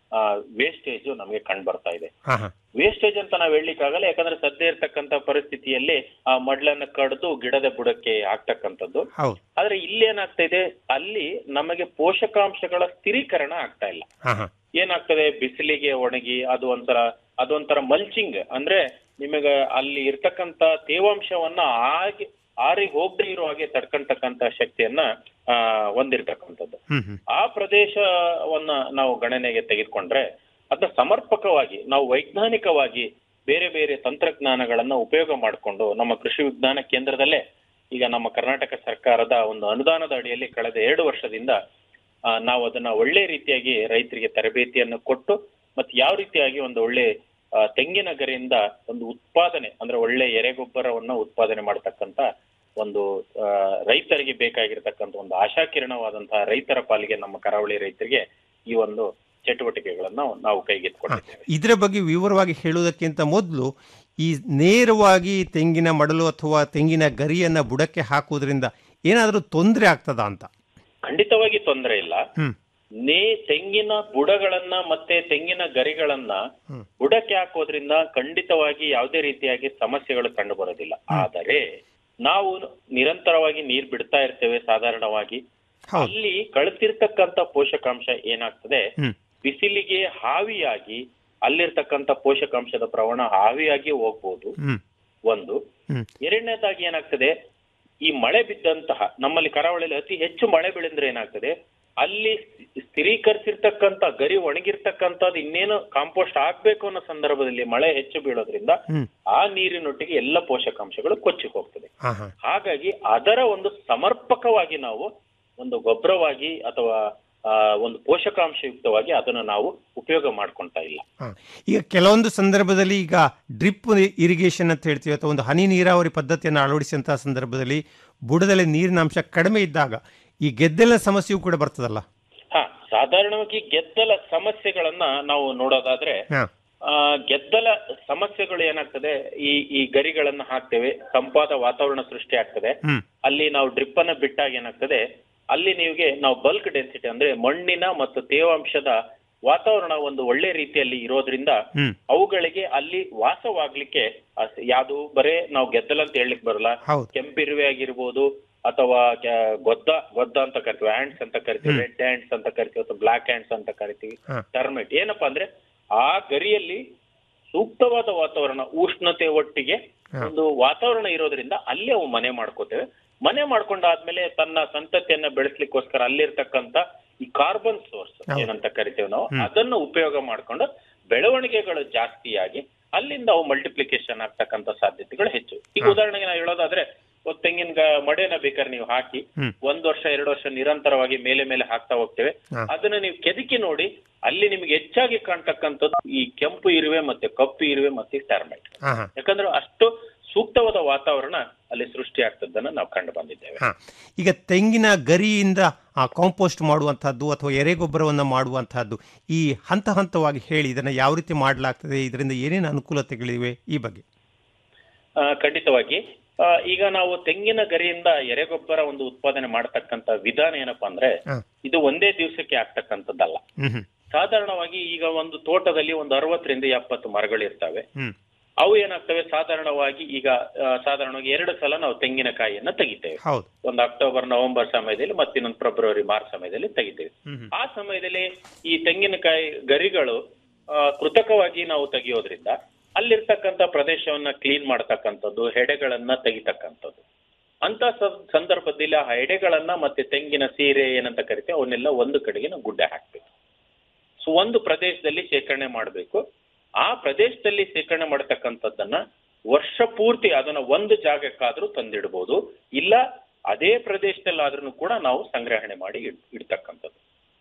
ವೇಸ್ಟೇಜ್ ನಮಗೆ ಕಂಡು ಬರ್ತಾ ಇದೆ ಹಾ ಹಾ ವೇಸ್ಟೇಜ್ ಅಂತ ನಾವು ಹೇಳಲಿಕ್ಕಾಗಲ್ಲ ಯಾಕಂದ್ರೆ ಸದ್ಯ ಇರ್ತಕ್ಕಂಥ ಪರಿಸ್ಥಿತಿಯಲ್ಲಿ ಆ ಮಡ್ಲನ್ನ ಕಡ್ದು ಗಿಡದ ಬುಡಕ್ಕೆ ಹಾಕ್ತಕ್ಕಂಥದ್ದು ಹೌದು ಆದ್ರೆ ಇಲ್ಲಿ ಏನಾಗ್ತಾ ಇದೆ ಅಲ್ಲಿ ನಮಗೆ ಪೋಷಕಾಂಶಗಳ ಸ್ಥಿರೀಕರಣ ಆಗ್ತಾ ಇಲ್ಲ ಹಾ ಹಾ ಏನಾಗ್ತದೆ ಬಿಸಿಲಿಗೆ ಒಣಗಿ ಅದು ಒಂಥರ ಅದೊಂಥರ ಮಲ್ಚಿಂಗ್ ಅಂದ್ರೆ ನಿಮಗೆ ಅಲ್ಲಿ ಇರ್ತಕ್ಕಂತ ತೇವಾಂಶವನ್ನ ಆಗಿ ಆರಿ ಹೋಗದೆ ಇರೋ ಹಾಗೆ ತಡ್ಕೊಂತಕ್ಕಂತ ಶಕ್ತಿಯನ್ನ ಆ ಹೊಂದಿರ್ತಕ್ಕಂಥದ್ದು ಹ್ಮ್ ಹ್ಮ್ ಆ ಪ್ರದೇಶವನ್ನ ನಾವು ಗಣನೆಗೆ ತೆಗೆದುಕೊಂಡ್ರೆ ಅದನ್ನ ಸಮರ್ಪಕವಾಗಿ ನಾವು ವೈಜ್ಞಾನಿಕವಾಗಿ ಬೇರೆ ಬೇರೆ ತಂತ್ರಜ್ಞಾನಗಳನ್ನ ಉಪಯೋಗ ಮಾಡಿಕೊಂಡು ನಮ್ಮ ಕೃಷಿ ವಿಜ್ಞಾನ ಕೇಂದ್ರದಲ್ಲೇ ಈಗ ನಮ್ಮ ಕರ್ನಾಟಕ ಸರ್ಕಾರದ ಒಂದು ಅನುದಾನದ ಅಡಿಯಲ್ಲಿ ಕಳೆದ ಎರಡು ವರ್ಷದಿಂದ ಆ, ನಾವು ಅದನ್ನ ಒಳ್ಳೆ ರೀತಿಯಾಗಿ ರೈತರಿಗೆ ತರಬೇತಿಯನ್ನು ಕೊಟ್ಟು ಮತ್ತೆ ಯಾವ ರೀತಿಯಾಗಿ ಒಂದು ಒಳ್ಳೆ ಆ, ತೆಂಗಿನ ಗರಿಯಿಂದ ಒಂದು ಉತ್ಪಾದನೆ ಅಂದ್ರೆ ಒಳ್ಳೆ ಎರೆಗೊಬ್ಬರವನ್ನ ಉತ್ಪಾದನೆ ಮಾಡತಕ್ಕಂತ ಒಂದು ಆ, ರೈತರಿಗೆ ಬೇಕಾಗಿರ್ತಕ್ಕಂಥ ಒಂದು ಆಶಾಕಿರಣವಾದಂತಹ ರೈತರ ಪಾಲಿಗೆ ನಮ್ಮ ಕರಾವಳಿ ರೈತರಿಗೆ ಈ ಒಂದು ಚಟುವಟಿಕೆಗಳನ್ನ ನಾವು ಕೈಗೆತ್ತಿಕೊಂಡಿದ್ದೇವೆ ಇದರ ಬಗ್ಗೆ ವಿವರವಾಗಿ ಹೇಳುವುದಕ್ಕಿಂತ ಮೊದಲು ಈ ನೇರವಾಗಿ ತೆಂಗಿನ ಮಡಲು ಅಥವಾ ತೆಂಗಿನ ಗರಿಯನ್ನ ಬುಡಕ್ಕೆ ಹಾಕುವುದರಿಂದ ಏನಾದರೂ ತೊಂದರೆ ಆಗ್ತದಾ ಅಂತ ಖಂಡಿತವಾಗಿ ತೊಂದರೆ ಇಲ್ಲ ಹ್ಮ್ ನೇ ತೆಂಗಿನ ಬುಡಗಳನ್ನ ಮತ್ತೆ ತೆಂಗಿನ ಗರಿಗಳನ್ನ ಹ್ಮ್. ಬುಡಕ್ಕೆ ಹಾಕೋದ್ರಿಂದ ಖಂಡಿತವಾಗಿ ಯಾವುದೇ ರೀತಿಯಾಗಿ ಸಮಸ್ಯೆಗಳು ಕಂಡು ಬರೋದಿಲ್ಲ ಆದರೆ ನಾವು ನಿರಂತರವಾಗಿ ನೀರ್ ಬಿಡ್ತಾ ಇರ್ತೇವೆ ಸಾಧಾರಣವಾಗಿ ಅಲ್ಲಿ ಕಳ್ತಿರ್ತಕ್ಕಂತ ಪೋಷಕಾಂಶ ಏನಾಗ್ತದೆ ಹ್ಮ್. ಬಿಸಿಲಿಗೆ ಹಾವಿಯಾಗಿ ಅಲ್ಲಿರ್ತಕ್ಕಂತ ಪೋಷಕಾಂಶದ ಪ್ರಮಾಣ ಹಾವಿಯಾಗಿ ಹೋಗ್ಬೋದು ಹ್ಮ್ ಒಂದು ಹ್ಮ್. ಎರಡನೇದಾಗಿ ಏನಾಗ್ತದೆ ಈ ಮಳೆ ಬಿದ್ದಂತಹ ನಮ್ಮಲ್ಲಿ ಕರಾವಳಿಯಲ್ಲಿ ಅತಿ ಹೆಚ್ಚು ಮಳೆ ಬೀಳಿದ್ರೆ ಏನಾಗ್ತದೆ ಅಲ್ಲಿ ಸ್ಥಿರೀಕರಿಸಿರ್ತಕ್ಕಂತ ಗರಿ ಒಣಗಿರ್ತಕ್ಕಂಥದ್ದು ಇನ್ನೇನು ಕಾಂಪೋಸ್ಟ್ ಆಗ್ಬೇಕು ಅನ್ನೋ ಸಂದರ್ಭದಲ್ಲಿ ಮಳೆ ಹೆಚ್ಚು ಬೀಳೋದ್ರಿಂದ ಹ್ಮ್ ಆ ನೀರಿನೊಟ್ಟಿಗೆ ಎಲ್ಲ ಪೋಷಕಾಂಶಗಳು ಕೊಚ್ಚಿ ಹೋಗ್ತದೆ ಹಾ ಹಾ ಹಾಗಾಗಿ ಅದರ ಒಂದು ಸಮರ್ಪಕವಾಗಿ ನಾವು ಒಂದು ಗೊಬ್ಬರವಾಗಿ ಅಥವಾ ಆ, ಒಂದು ಪೋಷಕಾಂಶಯುಕ್ತವಾಗಿ ಅದನ್ನು ನಾವು ಉಪಯೋಗ ಮಾಡ್ಕೊಂತಾ ಇಲ್ಲ ಹಾ. ಈಗ ಕೆಲವೊಂದು ಸಂದರ್ಭದಲ್ಲಿ ಈಗ ಡ್ರಿಪ್ ಇರಿಗೇಷನ್ ಅಂತ ಹೇಳ್ತೀವಿ ಅಥವಾ ಒಂದು ಹನಿ ನೀರಾವರಿ ಪದ್ಧತಿಯನ್ನು ಅಳವಡಿಸಿದಂತಹ ಸಂದರ್ಭದಲ್ಲಿ ಬುಡದಲ್ಲಿ ನೀರಿನ ಅಂಶ ಕಡಿಮೆ ಇದ್ದಾಗ ಈ ಗೆದ್ದಲಿನ ಸಮಸ್ಯೆಯೂ ಕೂಡ ಬರ್ತದಲ್ಲ ಹಾ ಸಾಧಾರಣವಾಗಿ ಗೆದ್ದಲ ಸಮಸ್ಯೆಗಳನ್ನ ನಾವು ನೋಡೋದಾದ್ರೆ ಹಾ ಆ, ಗೆದ್ದಲ ಸಮಸ್ಯೆಗಳು ಏನಾಗ್ತದೆ ಈ ಈ ಗರಿಗಳನ್ನ ಹಾಕ್ತೇವೆ ತಂಪಾದ ವಾತಾವರಣ ಸೃಷ್ಟಿ ಆಗ್ತದೆ ಹ್ಮ್ ಅಲ್ಲಿ ನಾವು ಡ್ರಿಪ್ ಅನ್ನ ಬಿಟ್ಟಾಗ ಏನಾಗ್ತದೆ ಅಲ್ಲಿ ನೀವಿಗೆ ನಾವು ಬಲ್ಕ್ ಡೆನ್ಸಿಟಿ ಅಂದ್ರೆ ಮಣ್ಣಿನ ಮತ್ತು ತೇವಾಂಶದ ವಾತಾವರಣ ಒಂದು ಒಳ್ಳೆ ರೀತಿಯಲ್ಲಿ ಇರೋದ್ರಿಂದ ಹ್ಮ್ ಅವುಗಳಿಗೆ ಅಲ್ಲಿ ವಾಸವಾಗ್ಲಿಕ್ಕೆ ಅಸ್- ಯಾವುದು ಬರೇ ನಾವು ಗೆದ್ದಲ ಅಂತ ಹೇಳಲಿಕ್ಕೆ ಬರಲ್ಲ ಹೌದು. ಕೆಂಪಿರುವೆ ಆಗಿರ್ಬೋದು ಅಥವಾ ಕೆ- ಗೊದ್ದ ಗೊದ್ದ ಅಂತ ಕರಿತೀವಿ ಹ್ಯಾಂಡ್ಸ್ ಅಂತ ಕರಿತೀವಿ ಹ್ಮ್. ರೆಡ್ ಹ್ಯಾಂಡ್ಸ್ ಅಂತ ಕರಿತೀವಿ ಅಥವಾ ಬ್ಲಾಕ್ ಹ್ಯಾಂಡ್ಸ್ ಅಂತ ಕರಿತೀವಿ ಹಾ. ಟರ್ಮೆಟ್ ಏನಪ್ಪಾ ಅಂದ್ರೆ ಆ ಗರಿಯಲ್ಲಿ ಸೂಕ್ತವಾದ ವಾತಾವರಣ ಉಷ್ಣತೆ ಒಟ್ಟಿಗೆ ಹಾ. ಒಂದು ವಾತಾವರಣ ಇರೋದ್ರಿಂದ ಅಲ್ಲಿ ಅವು ಮನೆ ಮಾಡ್ಕೋತೇವೆ ಮನೆ ಮಾಡ್ಕೊಂಡಾದ್ಮೇಲೆ ತನ್ನ ಸಂತತಿಯನ್ನ ಬೆಳೆಸ್ಲಿಕ್ಕೋಸ್ಕರ ಅಲ್ಲಿರ್ತಕ್ಕಂತ ಈ ಕಾರ್ಬನ್ ಸೋರ್ಸ್ ಹೌದು. ಏನಂತ ಕರಿತೇವೆ ನಾವು ಹ್ಮ್. ಅದನ್ನು ಉಪಯೋಗ ಮಾಡ್ಕೊಂಡು ಬೆಳವಣಿಗೆಗಳು ಜಾಸ್ತಿಯಾಗಿ ಅಲ್ಲಿಂದ ಅವು ಮಲ್ಟಿಪ್ಲಿಕೇಶನ್ ಆಗ್ತಕ್ಕಂತ ಸಾಧ್ಯತೆಗಳು ಹೆಚ್ಚು ಈಗ ಹಾ. ಉದಾಹರಣೆಗೆ ನಾವು ಹೇಳೋದಾದ್ರೆ ಒಂದು ತೆಂಗಿನ ಗ- ಮಡೆನ ಬೇಕಾದ್ರೆ ನೀವು ಹಾಕಿ ಹ್ಮ್. ಒಂದ್ ವರ್ಷ ಎರಡು ವರ್ಷ ನಿರಂತರವಾಗಿ ಮೇಲೆ ಮೇಲೆ ಹಾಕ್ತಾ ಹೋಗ್ತೇವೆ ಹಾ. ಅದನ್ನ ನೀವು ಕೆದಕಿ ನೋಡಿ ಅಲ್ಲಿ ನಿಮ್ಗೆ ಹೆಚ್ಚಾಗಿ ಕಾಣ್ತಕ್ಕಂಥದ್ದು ಈ ಕೆಂಪು ಇರುವೆ ಮತ್ತೆ ಕಪ್ಪು ಇರುವೆ ಮತ್ತೆ ಟರ್ಮೈಟ್ ಹಾ ಹಾ ಯಾಕಂದ್ರೆ ಅಷ್ಟು ಸೂಕ್ತವಾದ ವಾತಾವರಣ ಅಲ್ಲಿ ಸೃಷ್ಟಿ ಆಗ್ತದನ್ನ ನಾವು ಕಂಡು ಬಂದಿದ್ದೇವೆ ಹಾ ಈಗ ತೆಂಗಿನ ಗರಿಯಿಂದ ಆ ಕಾಂಪೋಸ್ಟ್ ಮಾಡುವಂತಹದ್ದು ಅಥವಾ ಎರೆಗೊಬ್ಬರವನ್ನು ಮಾಡುವಂತಹದ್ದು ಈ ಹಂತ ಹಂತವಾಗಿ ಹೇಳಿ ಇದನ್ನು ಯಾವ ರೀತಿ ಮಾಡಲಾಗ್ತದೆ ಇದರಿಂದ ಏನೇನು ಅನುಕೂಲತೆಗಳಿವೆ ಈ ಬಗ್ಗೆ ಆ, ಖಂಡಿತವಾಗಿ ಆ, ಈಗ ನಾವು ತೆಂಗಿನ ಗರಿಯಿಂದ ಎರೆಗೊಬ್ಬರ ಒಂದು ಉತ್ಪಾದನೆ ಮಾಡತಕ್ಕಂತ ವಿಧಾನ ಏನಪ್ಪಾ ಅಂದ್ರೆ ಹಾ. ಇದು ಒಂದೇ ದಿವಸಕ್ಕೆ ಆಗ್ತಕ್ಕಂಥದ್ದಲ್ಲ ಹ್ಮ್ ಹ್ಮ್ ಸಾಧಾರಣವಾಗಿ ಈಗ ಒಂದು ತೋಟದಲ್ಲಿ ಒಂದು ಅರವತ್ತರಿಂದ ಎಪ್ಪತ್ತು ಮರಗಳಿರ್ತವೆ ಹ್ಮ್ ಅವು ಏನಾಗ್ತವೆ ಸಾಧಾರಣವಾಗಿ ಈಗ ಆ, ಸಾಧಾರಣವಾಗಿ ಎರಡು ಸಲ ನಾವು ತೆಂಗಿನಕಾಯಿಯನ್ನ ತೆಗಿತೇವೆ ಹೌದು ಒಂದು ಅಕ್ಟೋಬರ್ ನವೆಂಬರ್ ಸಮಯದಲ್ಲಿ ಮತ್ತೆ ಇನ್ನೊಂದು ಫೆಬ್ರವರಿ ಮಾರ್ಚ್ ಸಮಯದಲ್ಲಿ ತೆಗಿತೇವೆ ಹ್ಮ್ ಹ್ಮ್. ಆ ಸಮಯದಲ್ಲಿ ಈ ತೆಂಗಿನಕಾಯಿ ಗರಿಗಳು ಆ, ಕೃತಕವಾಗಿ ನಾವು ತೆಗೆಯೋದ್ರಿಂದ ಅಲ್ಲಿರ್ತಕ್ಕಂಥ ಪ್ರದೇಶವನ್ನ ಕ್ಲೀನ್ ಮಾಡ್ತಕ್ಕಂಥದ್ದು ಹೆಡೆಗಳನ್ನ ತೆಗಿತಕ್ಕಂಥದ್ದು ಅಂತ ಸ- ಸಂದರ್ಭದಲ್ಲಿ ಆ ಹೆಡೆಗಳನ್ನ ಮತ್ತೆ ತೆಂಗಿನ ಸೀರೆ ಏನಂತ ಕರಿತೇವೆ ಅವನ್ನೆಲ್ಲ ಒಂದು ಕಡೆಗೆ ನಾವು ಗುಡ್ಡೆ ಹಾಕ್ಬೇಕು ಸೊ ಒಂದು ಪ್ರದೇಶದಲ್ಲಿ ಶೇಖರಣೆ ಮಾಡಬೇಕು ಆ ಪ್ರದೇಶದಲ್ಲಿ ಶೇಖರಣೆ ಮಾಡತಕ್ಕಂಥದ್ದನ್ನ ವರ್ಷ ಪೂರ್ತಿ ಅದನ್ನ ಒಂದು ಜಾಗಕ್ಕಾದ್ರೂ ತಂದಿಡ್ಬೋದು ಇಲ್ಲ ಅದೇ ಪ್ರದೇಶದಲ್ಲಾದ್ರೂ ಕೂಡ ನಾವು ಸಂಗ್ರಹಣೆ ಮಾಡಿ ಇಡ್ ಇಡ್ತಕ್ಕಂಥದ್ದು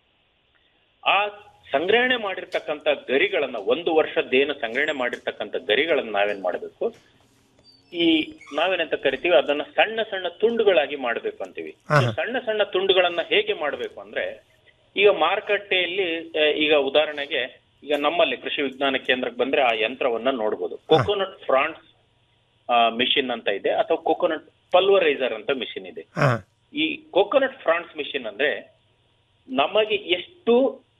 ಆ ಸಂಗ್ರಹಣೆ ಮಾಡಿರ್ತಕ್ಕಂಥ ಗರಿಗಳನ್ನ ಒಂದು ವರ್ಷದ್ದೇನು ಸಂಗ್ರಹಣೆ ಮಾಡಿರ್ತಕ್ಕಂಥ ಗರಿಗಳನ್ನ ನಾವೇನ್ ಮಾಡಬೇಕು ಈ ನಾವೇನಂತ ಕರಿತೀವಿ ಅದನ್ನ ಸಣ್ಣ ಸಣ್ಣ ತುಂಡುಗಳಾಗಿ ಮಾಡ್ಬೇಕು ಅಂತೀವಿ ಆಹಾ. ಸಣ್ಣ ಸಣ್ಣ ತುಂಡುಗಳನ್ನ ಹೇಗೆ ಮಾಡಬೇಕು ಅಂದ್ರೆ ಈಗ ಮಾರುಕಟ್ಟೆಯಲ್ಲಿ ಆ, ಈಗ ಉದಾಹರಣೆಗೆ ಈಗ ನಮ್ಮಲ್ಲಿ ಕೃಷಿ ವಿಜ್ಞಾನ ಕೇಂದ್ರಕ್ಕೆ ಬಂದ್ರೆ ಆ ಯಂತ್ರವನ್ನ ನೋಡ್ಬೋದು ಕೊಕೊನಟ್ ಫ್ರಾನ್ಸ್ ಮಿಷಿನ್ ಅಂತ ಇದೆ ಅಥವಾ ಕೊಕೊನಟ್ ಪಲ್ವರೈಸರ್ ಅಂತ ಮಿಷಿನ್ ಇದೆ ಹಾ ಈ ಕೊಕೊನಟ್ ಫ್ರಾನ್ಸ್ ಮಿಷಿನ್ ಅಂದ್ರೆ ನಮಗೆ ಎಷ್ಟು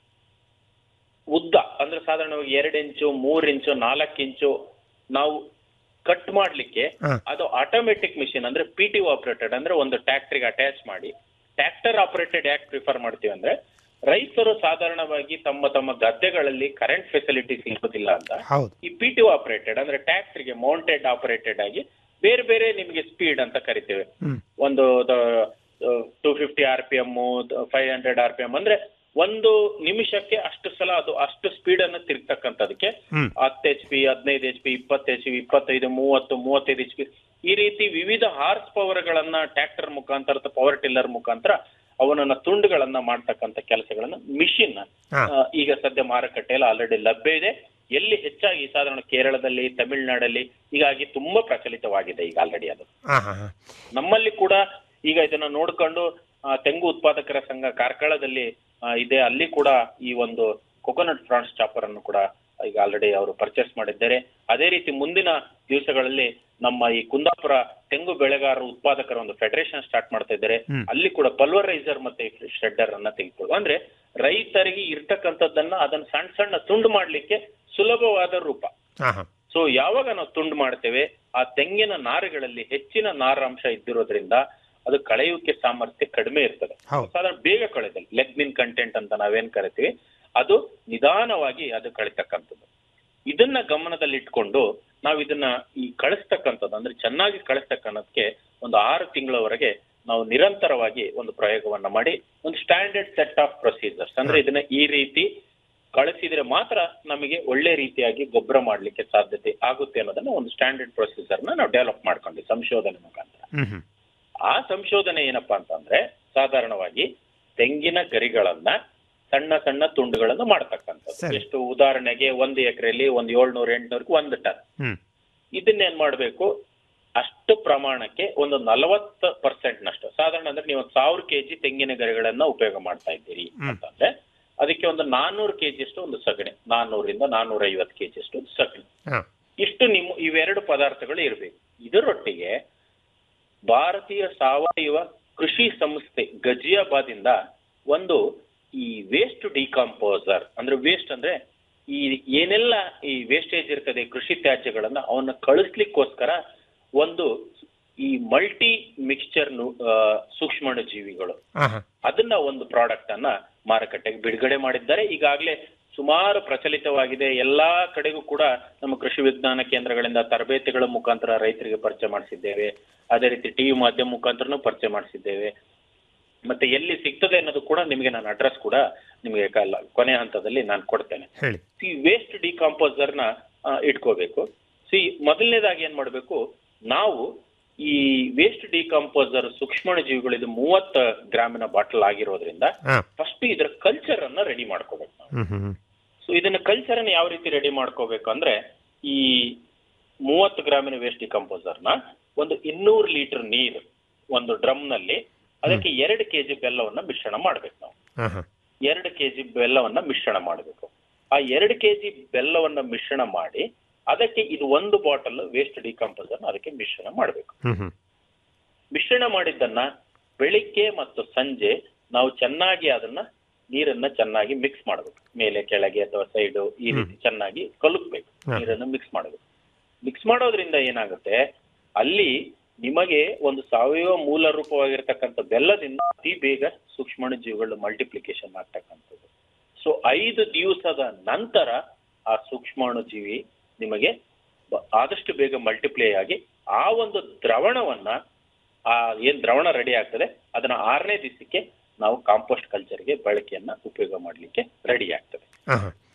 ಉದ್ದ ಅಂದ್ರೆ ಸಾಧಾರಣವಾಗಿ ಎರಡು ಇಂಚು ಮೂರ್ ಇಂಚು ನಾಲ್ಕು ಇಂಚು ನಾವು ಕಟ್ ಮಾಡ್ಲಿಕ್ಕೆ ಹಾ. ಅದು ಆಟೋಮೆಟಿಕ್ ಮಿಷಿನ್ ಅಂದ್ರೆ ಪಿ ಟಿ ಆಪರೇಟೆಡ್ ಅಂದ್ರೆ ಒಂದು ಟ್ಯಾಕ್ಟ್ರಿಗೆ ಅಟ್ಯಾಚ್ ಮಾಡಿ ಟ್ರ್ಯಾಕ್ಟರ್ ಆಪರೇಟೆಡ್ ಯಾಕೆ ಪ್ರಿಫರ್ ಮಾಡ್ತೀವಿ ಅಂದ್ರೆ ರೈತರು ಸಾಧಾರಣವಾಗಿ ತಮ್ಮ ತಮ್ಮ ಗದ್ದೆಗಳಲ್ಲಿ ಕರೆಂಟ್ ಫೆಸಿಲಿಟೀಸ್ ಇರೋದಿಲ್ಲ ಅಂತ ಹೌದು ಈ ಪಿ ಟಿ ಆಪರೇಟೆಡ್ ಅಂದ್ರೆ ಟ್ಯಾಕ್ಟ್ರಿಗೆ ಮೌಂಟೆಡ್ ಆಪರೇಟೆಡ್ ಆಗಿ ಬೇರೆ ಬೇರೆ ನಿಮಗೆ ಸ್ಪೀಡ್ ಅಂತ ಕರಿತೇವೆ ಹ್ಮ್. ಒಂದು two fifty R P M five hundred R P M ಅಂದ್ರೆ ಒಂದು ನಿಮಿಷಕ್ಕೆ ಅಷ್ಟು ಸಲ ಅದು ಅಷ್ಟು ಸ್ಪೀಡ್ ಅನ್ನು ತಿರುಗ್ತಕ್ಕಂಥದಕ್ಕೆ ಹ್ಮ್. ಹತ್ತು ಎಚ್ ಪಿ ಹದಿನೈದು ಎಚ್ ಪಿ ಇಪ್ಪತ್ತು ಎಚ್ ಪಿ ಇಪ್ಪತ್ತೈದು ಮೂವತ್ತು ಮೂವತ್ತೈದು ಎಚ್ ಪಿ ಈ ರೀತಿ ವಿವಿಧ ಹಾರ್ಸ್ ಪವರ್ ಗಳನ್ನ ಟ್ರ್ಯಾಕ್ಟರ್ ಮುಖಾಂತರ ಅಥವಾ ಪವರ್ ಟಿಲ್ಲರ್ ಮುಖಾಂತರ ಅವನನ್ನ ತುಂಡುಗಳನ್ನ ಮಾಡ್ತಕ್ಕಂಥ ಕೆಲಸಗಳನ್ನ ಮಿಷಿನ್ ಹಾ. ಈಗ ಸದ್ಯ ಮಾರುಕಟ್ಟೆಯಲ್ಲಿ ಆಲ್ರೆಡಿ ಲಭ್ಯ ಇದೆ ಎಲ್ಲಿ ಹೆಚ್ಚಾಗಿ ಸಾಧಾರಣ ಕೇರಳದಲ್ಲಿ ತಮಿಳುನಾಡಲ್ಲಿ ಹೀಗಾಗಿ ತುಂಬಾ ಪ್ರಚಲಿತವಾಗಿದೆ ಈಗ ಆಲ್ರೆಡಿ ಅದು ಹಾ ಹಾ ಹಾ ನಮ್ಮಲ್ಲಿ ಕೂಡ ಈಗ ಇದನ್ನ ನೋಡ್ಕೊಂಡು ಆ, ತೆಂಗು ಉತ್ಪಾದಕರ ಸಂಘ ಕಾರ್ಕಳದಲ್ಲಿ ಆ, ಇದೆ ಅಲ್ಲಿ ಕೂಡ ಈ ಒಂದು ಕೊಕೊನಟ್ ಫ್ರಾನ್ಸ್ ಚಾಪರ್ ಅನ್ನು ಕೂಡ ಈಗ ಆಲ್ರೆಡಿ ಅವರು ಪರ್ಚೇಸ್ ಮಾಡಿದ್ದಾರೆ ಅದೇ ರೀತಿ ಮುಂದಿನ ದಿವಸಗಳಲ್ಲಿ ನಮ್ಮ ಈ ಕುಂದಾಪುರ ತೆಂಗು ಬೆಳೆಗಾರರ ಉತ್ಪಾದಕರ ಒಂದು ಫೆಡರೇಷನ್ ಸ್ಟಾರ್ಟ್ ಮಾಡ್ತಾ ಇದ್ದಾರೆ ಹ್ಮ್. ಅಲ್ಲಿ ಕೂಡ ಪಲ್ವರೈಸರ್ ಮತ್ತೆ ಶ್ರೆಡ್ಡರ್ ಅನ್ನ ತೆಗೆದುಕೊಳ್ಳು ಅಂದ್ರೆ ರೈತರಿಗೆ ಇರ್ತಕ್ಕಂಥದ್ದನ್ನ ಅದನ್ನ ಸಣ್ಣ ಸಣ್ಣ ತುಂಡು ಮಾಡ್ಲಿಕ್ಕೆ ಸುಲಭವಾದ ರೂಪ ಹಾ ಹಾ ಸೊ ಯಾವಾಗ ನಾವು ತುಂಡು ಮಾಡ್ತೇವೆ ಆ ತೆಂಗಿನ ನಾರುಗಳಲ್ಲಿ ಹೆಚ್ಚಿನ ನಾರಾಂಶ ಇದ್ದಿರೋದ್ರಿಂದ ಅದು ಕಳೆಯುವಿಕೆ ಸಾಮರ್ಥ್ಯ ಕಡಿಮೆ ಇರ್ತದೆ ಹೌದು. ಸಾಧಾರಣ ಬೇಗ ಕಳೆದಲ್ಲಿ ಲೆಗ್ನಿನ್ ಕಂಟೆಂಟ್ ಅಂತ ನಾವೇನ್ ಕರಿತೀವಿ ಅದು ನಿಧಾನವಾಗಿ ಅದು ಕಳಿತಕ್ಕಂಥದ್ದು ಇದನ್ನ ಗಮನದಲ್ಲಿಟ್ಕೊಂಡು ನಾವು ಇದನ್ನ ಈ ಕಳಿಸ್ತಕ್ಕಂಥದ್ದು ಅಂದ್ರೆ ಚೆನ್ನಾಗಿ ಕಳಿಸ್ತಕ್ಕನ್ನೋದಕ್ಕೆ ಒಂದು ಆರು ತಿಂಗಳವರೆಗೆ ನಾವು ನಿರಂತರವಾಗಿ ಒಂದು ಪ್ರಯೋಗವನ್ನ ಮಾಡಿ ಒಂದು ಸ್ಟ್ಯಾಂಡರ್ಡ್ ಸೆಟ್ ಆಫ್ ಪ್ರೊಸೀಜರ್ಸ್ ಅಂದ್ರೆ ಇದನ್ನ ಈ ರೀತಿ ಕಳಿಸಿದ್ರೆ ಮಾತ್ರ ನಮಗೆ ಒಳ್ಳೆ ರೀತಿಯಾಗಿ ಗೊಬ್ಬರ ಮಾಡ್ಲಿಕ್ಕೆ ಸಾಧ್ಯತೆ ಆಗುತ್ತೆ ಅನ್ನೋದನ್ನ ಒಂದು ಸ್ಟ್ಯಾಂಡರ್ಡ್ ಪ್ರೊಸೀಜರ್ ನ ನಾವು ಡೆವಲಪ್ ಮಾಡ್ಕೊಂಡ್ವಿ ಸಂಶೋಧನೆ ಮುಖಾಂತರ ಹ್ಮ್ ಹ್ಮ್ ಆ ಸಂಶೋಧನೆ ಏನಪ್ಪಾ ಅಂತಂದ್ರೆ ಸಾಧಾರಣವಾಗಿ ತೆಂಗಿನ ಗರಿಗಳನ್ನ ಸಣ್ಣ ಸಣ್ಣ ತುಂಡುಗಳನ್ನು ಮಾಡ್ತಕ್ಕಂಥದ್ದು ಸರಿ. ಎಷ್ಟು ಉದಾಹರಣೆಗೆ ಒಂದು ಎಕರೆಯಲ್ಲಿ ಒಂದು ಏಳ್ನೂರ ಎಂಟ್ನೂರ್ಗೆ ಒಂದು ಟನ್ ಹ್ಮ್ ಇದನ್ನೇನ್ ಮಾಡ್ಬೇಕು ಅಷ್ಟು ಪ್ರಮಾಣಕ್ಕೆ ಒಂದು ನಲವತ್ತು ಪರ್ಸೆಂಟ್ ನಷ್ಟು ಸಾಧಾರಣ ಅಂದ್ರೆ ನೀವು ಒಂದು ಸಾವಿರ ಕೆಜಿ ತೆಂಗಿನ ಗರಿಗಳನ್ನ ಉಪಯೋಗ ಮಾಡ್ತಾ ಇದ್ದೀರಿ ಹ್ಮ್. ಅಂತಂದ್ರೆ ಅದಕ್ಕೆ ಒಂದು ನಾನ್ನೂರು ಕೆಜಿ ಅಷ್ಟು ಒಂದು ಸಗಣಿ ನಾನ್ನೂರಿಂದ ನಾನ್ನೂರ ಐವತ್ತು ಕೆಜಿ ಅಷ್ಟು ಒಂದು ಸಗಣಿ ಹಾ ಇಷ್ಟು ನಿಮ್ಮ ಇವೆರಡು ಪದಾರ್ಥಗಳು ಇರಬೇಕು ಇದರೊಟ್ಟಿಗೆ ಭಾರತೀಯ ಸಾವಯವ ಕೃಷಿ ಸಂಸ್ಥೆ ಗಜಿಯಾಬಾದ್ ಇಂದ ಒಂದು ಈ ವೇಸ್ಟ್ ಡಿಕಾಂಪೋಸರ್ ಅಂದ್ರೆ ವೇಸ್ಟ್ ಅಂದ್ರೆ ಈ ಏನೆಲ್ಲ ಈ ವೇಸ್ಟೇಜ್ ಇರ್ತದೆ ಕೃಷಿ ತ್ಯಾಜ್ಯಗಳನ್ನ ಅವನ್ನ ಕಳಿಸ್ಲಿಕ್ಕೋಸ್ಕರ ಒಂದು ಈ ಮಲ್ಟಿ ಮಿಕ್ಸ್ಚರ್ ಸೂಕ್ಷ್ಮಾಣು ಜೀವಿಗಳು ಹಾ ಹಾ ಅದನ್ನ ಒಂದು ಪ್ರಾಡಕ್ಟ್ ಅನ್ನ ಮಾರುಕಟ್ಟೆಗೆ ಬಿಡುಗಡೆ ಮಾಡಿದ್ದಾರೆ ಈಗಾಗಲೇ ಸುಮಾರು ಪ್ರಚಲಿತವಾಗಿದೆ ಎಲ್ಲಾ ಕಡೆಗೂ ಕೂಡ ನಮ್ಮ ಕೃಷಿ ವಿಜ್ಞಾನ ಕೇಂದ್ರಗಳಿಂದ ತರಬೇತಿಗಳ ಮುಖಾಂತರ ರೈತರಿಗೆ ಪರಿಚಯ ಮಾಡಿಸಿದ್ದೇವೆ ಅದೇ ರೀತಿ ಟಿವಿ ಮಾಧ್ಯಮ ಮುಖಾಂತರನೂ ಪರಿಚಯ ಮಾಡಿಸಿದ್ದೇವೆ ಮತ್ತೆ ಎಲ್ಲಿ ಸಿಗ್ತದೆ ಅನ್ನೋದು ಕೂಡ ನಿಮಗೆ ನಾನು ಅಡ್ರೆಸ್ ಕೂಡ ನಿಮಗೆ ಕಲ್ಲ ಕೊನೆ ಹಂತದಲ್ಲಿ ನಾನು ಕೊಡ್ತೇನೆ ಹೇಳಿ ಈ ವೇಸ್ಟ್ ಡಿಕಾಂಪೋಸರ್ ನ ಆ, ಇಟ್ಕೋಬೇಕು ಸಿ ಮೊದಲನೇದಾಗಿ ಏನ್ ಮಾಡ್ಬೇಕು ನಾವು ಈ ವೇಸ್ಟ್ ಡಿಕಾಂಪೋಸರ್ ಸೂಕ್ಷ್ಮಾಣು ಜೀವಿಗಳು ಇದು ಮೂವತ್ತ ಗ್ರಾಮಿನ ಬಾಟಲ್ ಆಗಿರೋದ್ರಿಂದ ಹಾ ಫಸ್ಟ್ ಇದರ ಕಲ್ಚರ್ ಅನ್ನ ರೆಡಿ ಮಾಡ್ಕೋಬೇಕು ನಾವು ಹ್ಮ್ ಹ್ಮ್ ಹ್ಮ್ ಸೊ ಇದನ್ನ ಕಲ್ಚರ್ ಅನ್ನ ಯಾವ ರೀತಿ ರೆಡಿ ಮಾಡ್ಕೋಬೇಕು ಅಂದ್ರೆ ಈ ಮೂವತ್ತು ಗ್ರಾಮಿನ ವೇಸ್ಟ್ ಡಿಕಂಪೋಸರ್ ನ ಒಂದು ಇನ್ನೂರು ಲೀಟರ್ ನೀರು ಒಂದು ಡ್ರಮ್ ನಲ್ಲಿ ಅದಕ್ಕೆ ಎರಡು ಕೆಜಿ ಬೆಲ್ಲವನ್ನ ಮಿಶ್ರಣ ಮಾಡ್ಬೇಕು ನಾವು ಹಾ ಹಾ ಎರಡು ಕೆಜಿ ಬೆಲ್ಲವನ್ನ ಮಿಶ್ರಣ ಮಾಡಬೇಕು ಆ ಎರಡು ಕೆಜಿ ಬೆಲ್ಲವನ್ನ ಮಿಶ್ರಣ ಮಾಡಿ ಅದಕ್ಕೆ ಇದು ಒಂದು ಬಾಟಲ್ ವೇಸ್ಟ್ ಡಿಕಂಪೋಸರ್ ಅದಕ್ಕೆ ಮಿಶ್ರಣ ಮಾಡಬೇಕು ಹ್ಮ್ ಹ್ಮ್ ಮಿಶ್ರಣ ಮಾಡಿದ್ದನ್ನ ಬೆಳಿಗ್ಗೆ ಮತ್ತು ಸಂಜೆ ನಾವು ಚೆನ್ನಾಗಿ ಅದನ್ನ ನೀರನ್ನ ಚೆನ್ನಾಗಿ ಮಿಕ್ಸ್ ಮಾಡಬೇಕು ಮೇಲೆ ಕೆಳಗೆ ಅಥವಾ ಸೈಡ್ ಈ ರೀತಿ ಚೆನ್ನಾಗಿ ಕಲುಕ್ಬೇಕು ಹಾ. ನೀರನ್ನು ಮಿಕ್ಸ್ ಮಾಡಬೇಕು ಮಿಕ್ಸ್ ಮಾಡೋದ್ರಿಂದ ಏನಾಗುತ್ತೆ ಅಲ್ಲಿ ನಿಮಗೆ ಒಂದು ಸಾವಯವ ಮೂಲ ರೂಪವಾಗಿರ್ತಕ್ಕಂಥ ಬೆಲ್ಲದಿಂದ ಅತಿ ಬೇಗ ಸೂಕ್ಷ್ಮಾಣು ಜೀವಿಗಳು ಮಲ್ಟಿಪ್ಲಿಕೇಶನ್ ಆಗ್ತಕ್ಕಂಥದ್ದು ಸೊ ಐದು ದಿವಸದ ನಂತರ ಆ ಸೂಕ್ಷ್ಮಾಣು ಜೀವಿ ನಿಮಗೆ ಬ- ಆದಷ್ಟು ಬೇಗ ಮಲ್ಟಿಪ್ಲೈ ಆಗಿ ಆ ಒಂದು ದ್ರವಣವನ್ನ ಆ ಏನ್ ದ್ರವಣ ರೆಡಿ ಆಗ್ತದೆ ಅದನ್ನ ಆರನೇ ದಿವಸಕ್ಕೆ ನಾವು ಕಾಂಪೋಸ್ಟ್ ಕಲ್ಚರ್ಗೆ ಬಳಕೆಯನ್ನ ಉಪಯೋಗ ಮಾಡ್ಲಿಕ್ಕೆ ರೆಡಿ ಆಗ್ತದೆ ಹಾ ಹಾ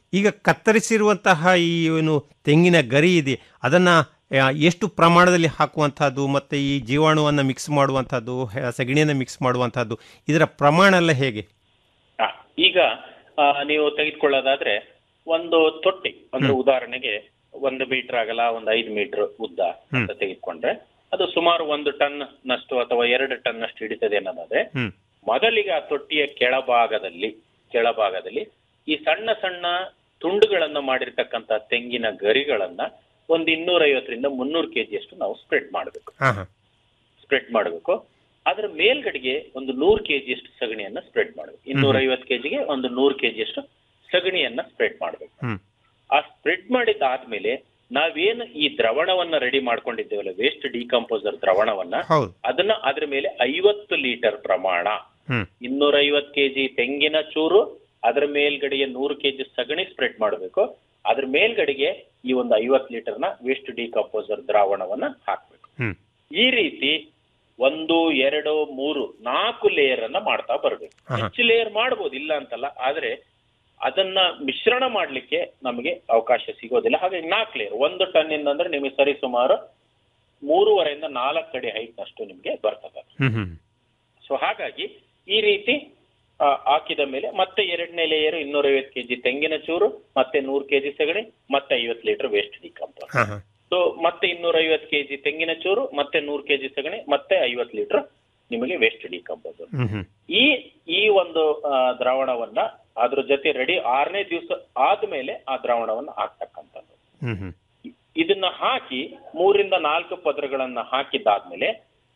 ಈಗ ಕತ್ತರಿಸಿರುವಂತಹ ಈ ಏನು ತೆಂಗಿನ ಗರಿ ಇದೆ ಅದನ್ನ ಆ, ಎಷ್ಟು ಪ್ರಮಾಣದಲ್ಲಿ ಹಾಕುವಂತಹದ್ದು ಮತ್ತೆ ಈ ಜೀವಾಣುವನ್ನು ಮಿಕ್ಸ್ ಮಾಡುವಂತಹದ್ದು ಹೆ- ಸಗಣಿಯನ್ನು ಮಿಕ್ಸ್ ಮಾಡುವಂತಹದ್ದು ಇದರ ಪ್ರಮಾಣ ಎಲ್ಲ ಹೇಗೆ ಆ, ಈಗ ಆ, ನೀವು ತೆಗೆದುಕೊಳ್ಳೋದಾದ್ರೆ ಒಂದು ತೊಟ್ಟಿ ಅಂದ್ರೆ ಉದಾಹರಣೆಗೆ ಒಂದು ಮೀಟರ್ ಆಗಲ್ಲ ಒಂದು ಐದು ಮೀಟರ್ ಉದ್ದ ಅಂತ ತೆಗೆದುಕೊಂಡ್ರೆ ಅದು ಸುಮಾರು ಒಂದು ಟನ್ ನಷ್ಟು ಅಥವಾ ಎರಡು ಟನ್ ನಷ್ಟು ಹಿಡಿತದೆ ಅನ್ನೋದಾದ್ರೆ ಹ್ಮ್ ಮೊದಲಿಗೆ ಆ ತೊಟ್ಟಿಯ ಕೆಳಭಾಗದಲ್ಲಿ ಕೆಳಭಾಗದಲ್ಲಿ ಈ ಸಣ್ಣ ಸಣ್ಣ ತುಂಡುಗಳನ್ನು ಮಾಡಿರ್ತಕ್ಕಂಥ ತೆಂಗಿನ ಗರಿಗಳನ್ನ ಒಂದು ಇನ್ನೂರ ಐವತ್ತರಿಂದ ಮುನ್ನೂರು ಕೆಜಿಯಷ್ಟು ನಾವು ಸ್ಪ್ರೆಡ್ ಮಾಡಬೇಕು ಹಾ ಹಾ ಸ್ಪ್ರೆಡ್ ಮಾಡಬೇಕು ಅದರ ಮೇಲ್ಗಡೆಗೆ ಒಂದು ನೂರು ಕೆಜಿಯಷ್ಟು ಸಗಣಿಯನ್ನ ಸ್ಪ್ರೆಡ್ ಮಾಡಬೇಕು ಇನ್ನೂರ ಐವತ್ತು ಕೆಜಿಗೆ ಒಂದು ನೂರು ಕೆಜಿಯಷ್ಟು ಸಗಣಿಯನ್ನ ಸ್ಪ್ರೆಡ್ ಮಾಡಬೇಕು ಹ್ಮ್ ಆ ಸ್ಪ್ರೆಡ್ ಮಾಡಿದ್ದಾದ್ಮೇಲೆ ನಾವೇನು ಈ ದ್ರವಣವನ್ನ ರೆಡಿ ಮಾಡ್ಕೊಂಡಿದ್ದೇವಲ್ಲ ವೇಸ್ಟ್ ಡಿಕಂಪೋಸರ್ ದ್ರವಣವನ್ನ ಹೌದು ಅದನ್ನ ಅದ್ರ ಮೇಲೆ ಐವತ್ತು ಲೀಟರ್ ಪ್ರಮಾಣ ಹ್ಮ್ ಇನ್ನೂರ ಐವತ್ತು ಕೆಜಿ ತೆಂಗಿನ ಚೂರು ಅದರ ಮೇಲ್ಗಡೆಗೆ ನೂರು ಕೆಜಿ ಸಗಣಿ ಸ್ಪ್ರೆಡ್ ಮಾಡಬೇಕು ಅದ್ರ ಮೇಲ್ಗಡೆಗೆ ಈ ಒಂದು ಐವತ್ತು ಲೀಟರ್ನ ವೇಸ್ಟ್ ಡಿಕಂಪೋಸರ್ ದ್ರಾವಣವನ್ನ ಹಾಕ್ಬೇಕು ಹ್ಮ್ ಈ ರೀತಿ ಒಂದು ಎರಡು ಮೂರು ನಾಲ್ಕು ಲೇಯರ್ ಅನ್ನ ಮಾಡ್ತಾ ಬರ್ಬೇಕು ಆಹಾ. ಹೆಚ್ಚು ಲೇಯರ್ ಮಾಡ್ಬೋದು ಇಲ್ಲ ಅಂತಲ್ಲ ಆದ್ರೆ ಅದನ್ನ ಮಿಶ್ರಣ ಮಾಡ್ಲಿಕ್ಕೆ ನಮಗೆ ಅವಕಾಶ ಸಿಗೋದಿಲ್ಲ ಹಾಗಾಗಿ ನಾಲ್ಕು ಲೇಯರ್ ಒಂದು ಟನ್ ಇಂದ ಅಂದ್ರೆ ನಿಮಗೆ ಸರಿ ಸುಮಾರು ಮೂರುವರೆಯಿಂದ ನಾಲ್ಕು ಅಡಿ ಹೈಟ್ ಅಷ್ಟು ನಿಮ್ಗೆ ಬರ್ತದೆ ಹ್ಮ್ ಹ್ಮ್ ಸೊ ಹಾಗಾಗಿ ಈ ರೀತಿ ಆ, ಹಾಕಿದ ಮೇಲೆ ಮತ್ತೆ ಎರಡನೇ ಲೇಯರ್ ಇನ್ನೂರೈವತ್ತು ಕೆಜಿ ತೆಂಗಿನ ಚೂರು ಮತ್ತೆ ನೂರು ಕೆಜಿ ಸಗಣಿ ಮತ್ತೆ ಐವತ್ತು ಲೀಟರ್ ವೇಸ್ಟ್ ಡಿಕಂಪೋಸ್ ಹಾ ಹಾ ಸೊ ಮತ್ತೆ ಇನ್ನೂರೈವತ್ತು ಕೆಜಿ ತೆಂಗಿನ ಚೂರು ಮತ್ತೆ ನೂರು ಕೆಜಿ ಸಗಣಿ ಮತ್ತೆ ಐವತ್ತು ಲೀಟರ್ ನಿಮಗೆ ವೇಸ್ಟ್ ಡಿಕಂಪೋಸ್ ಹ್ಮ್ ಹ್ಮ್ ಈ ಈ ಒಂದು ಆ, ದ್ರಾವಣವನ್ನ ಅದ್ರ ಜೊತೆ ರೆಡಿ ಆರನೇ ದಿವಸ ಆದ್ಮೇಲೆ ಆ ದ್ರಾವಣವನ್ನ ಹಾಕ್ತಕ್ಕಂಥದ್ದು ಹ್ಮ್ ಹ್ಮ್ ಇದನ್ನ ಹಾಕಿ ಮೂರಿಂದ ನಾಲ್ಕು ಪದರಗಳನ್ನ ಹಾಕಿದ್ದಾದ್ಮೇಲೆ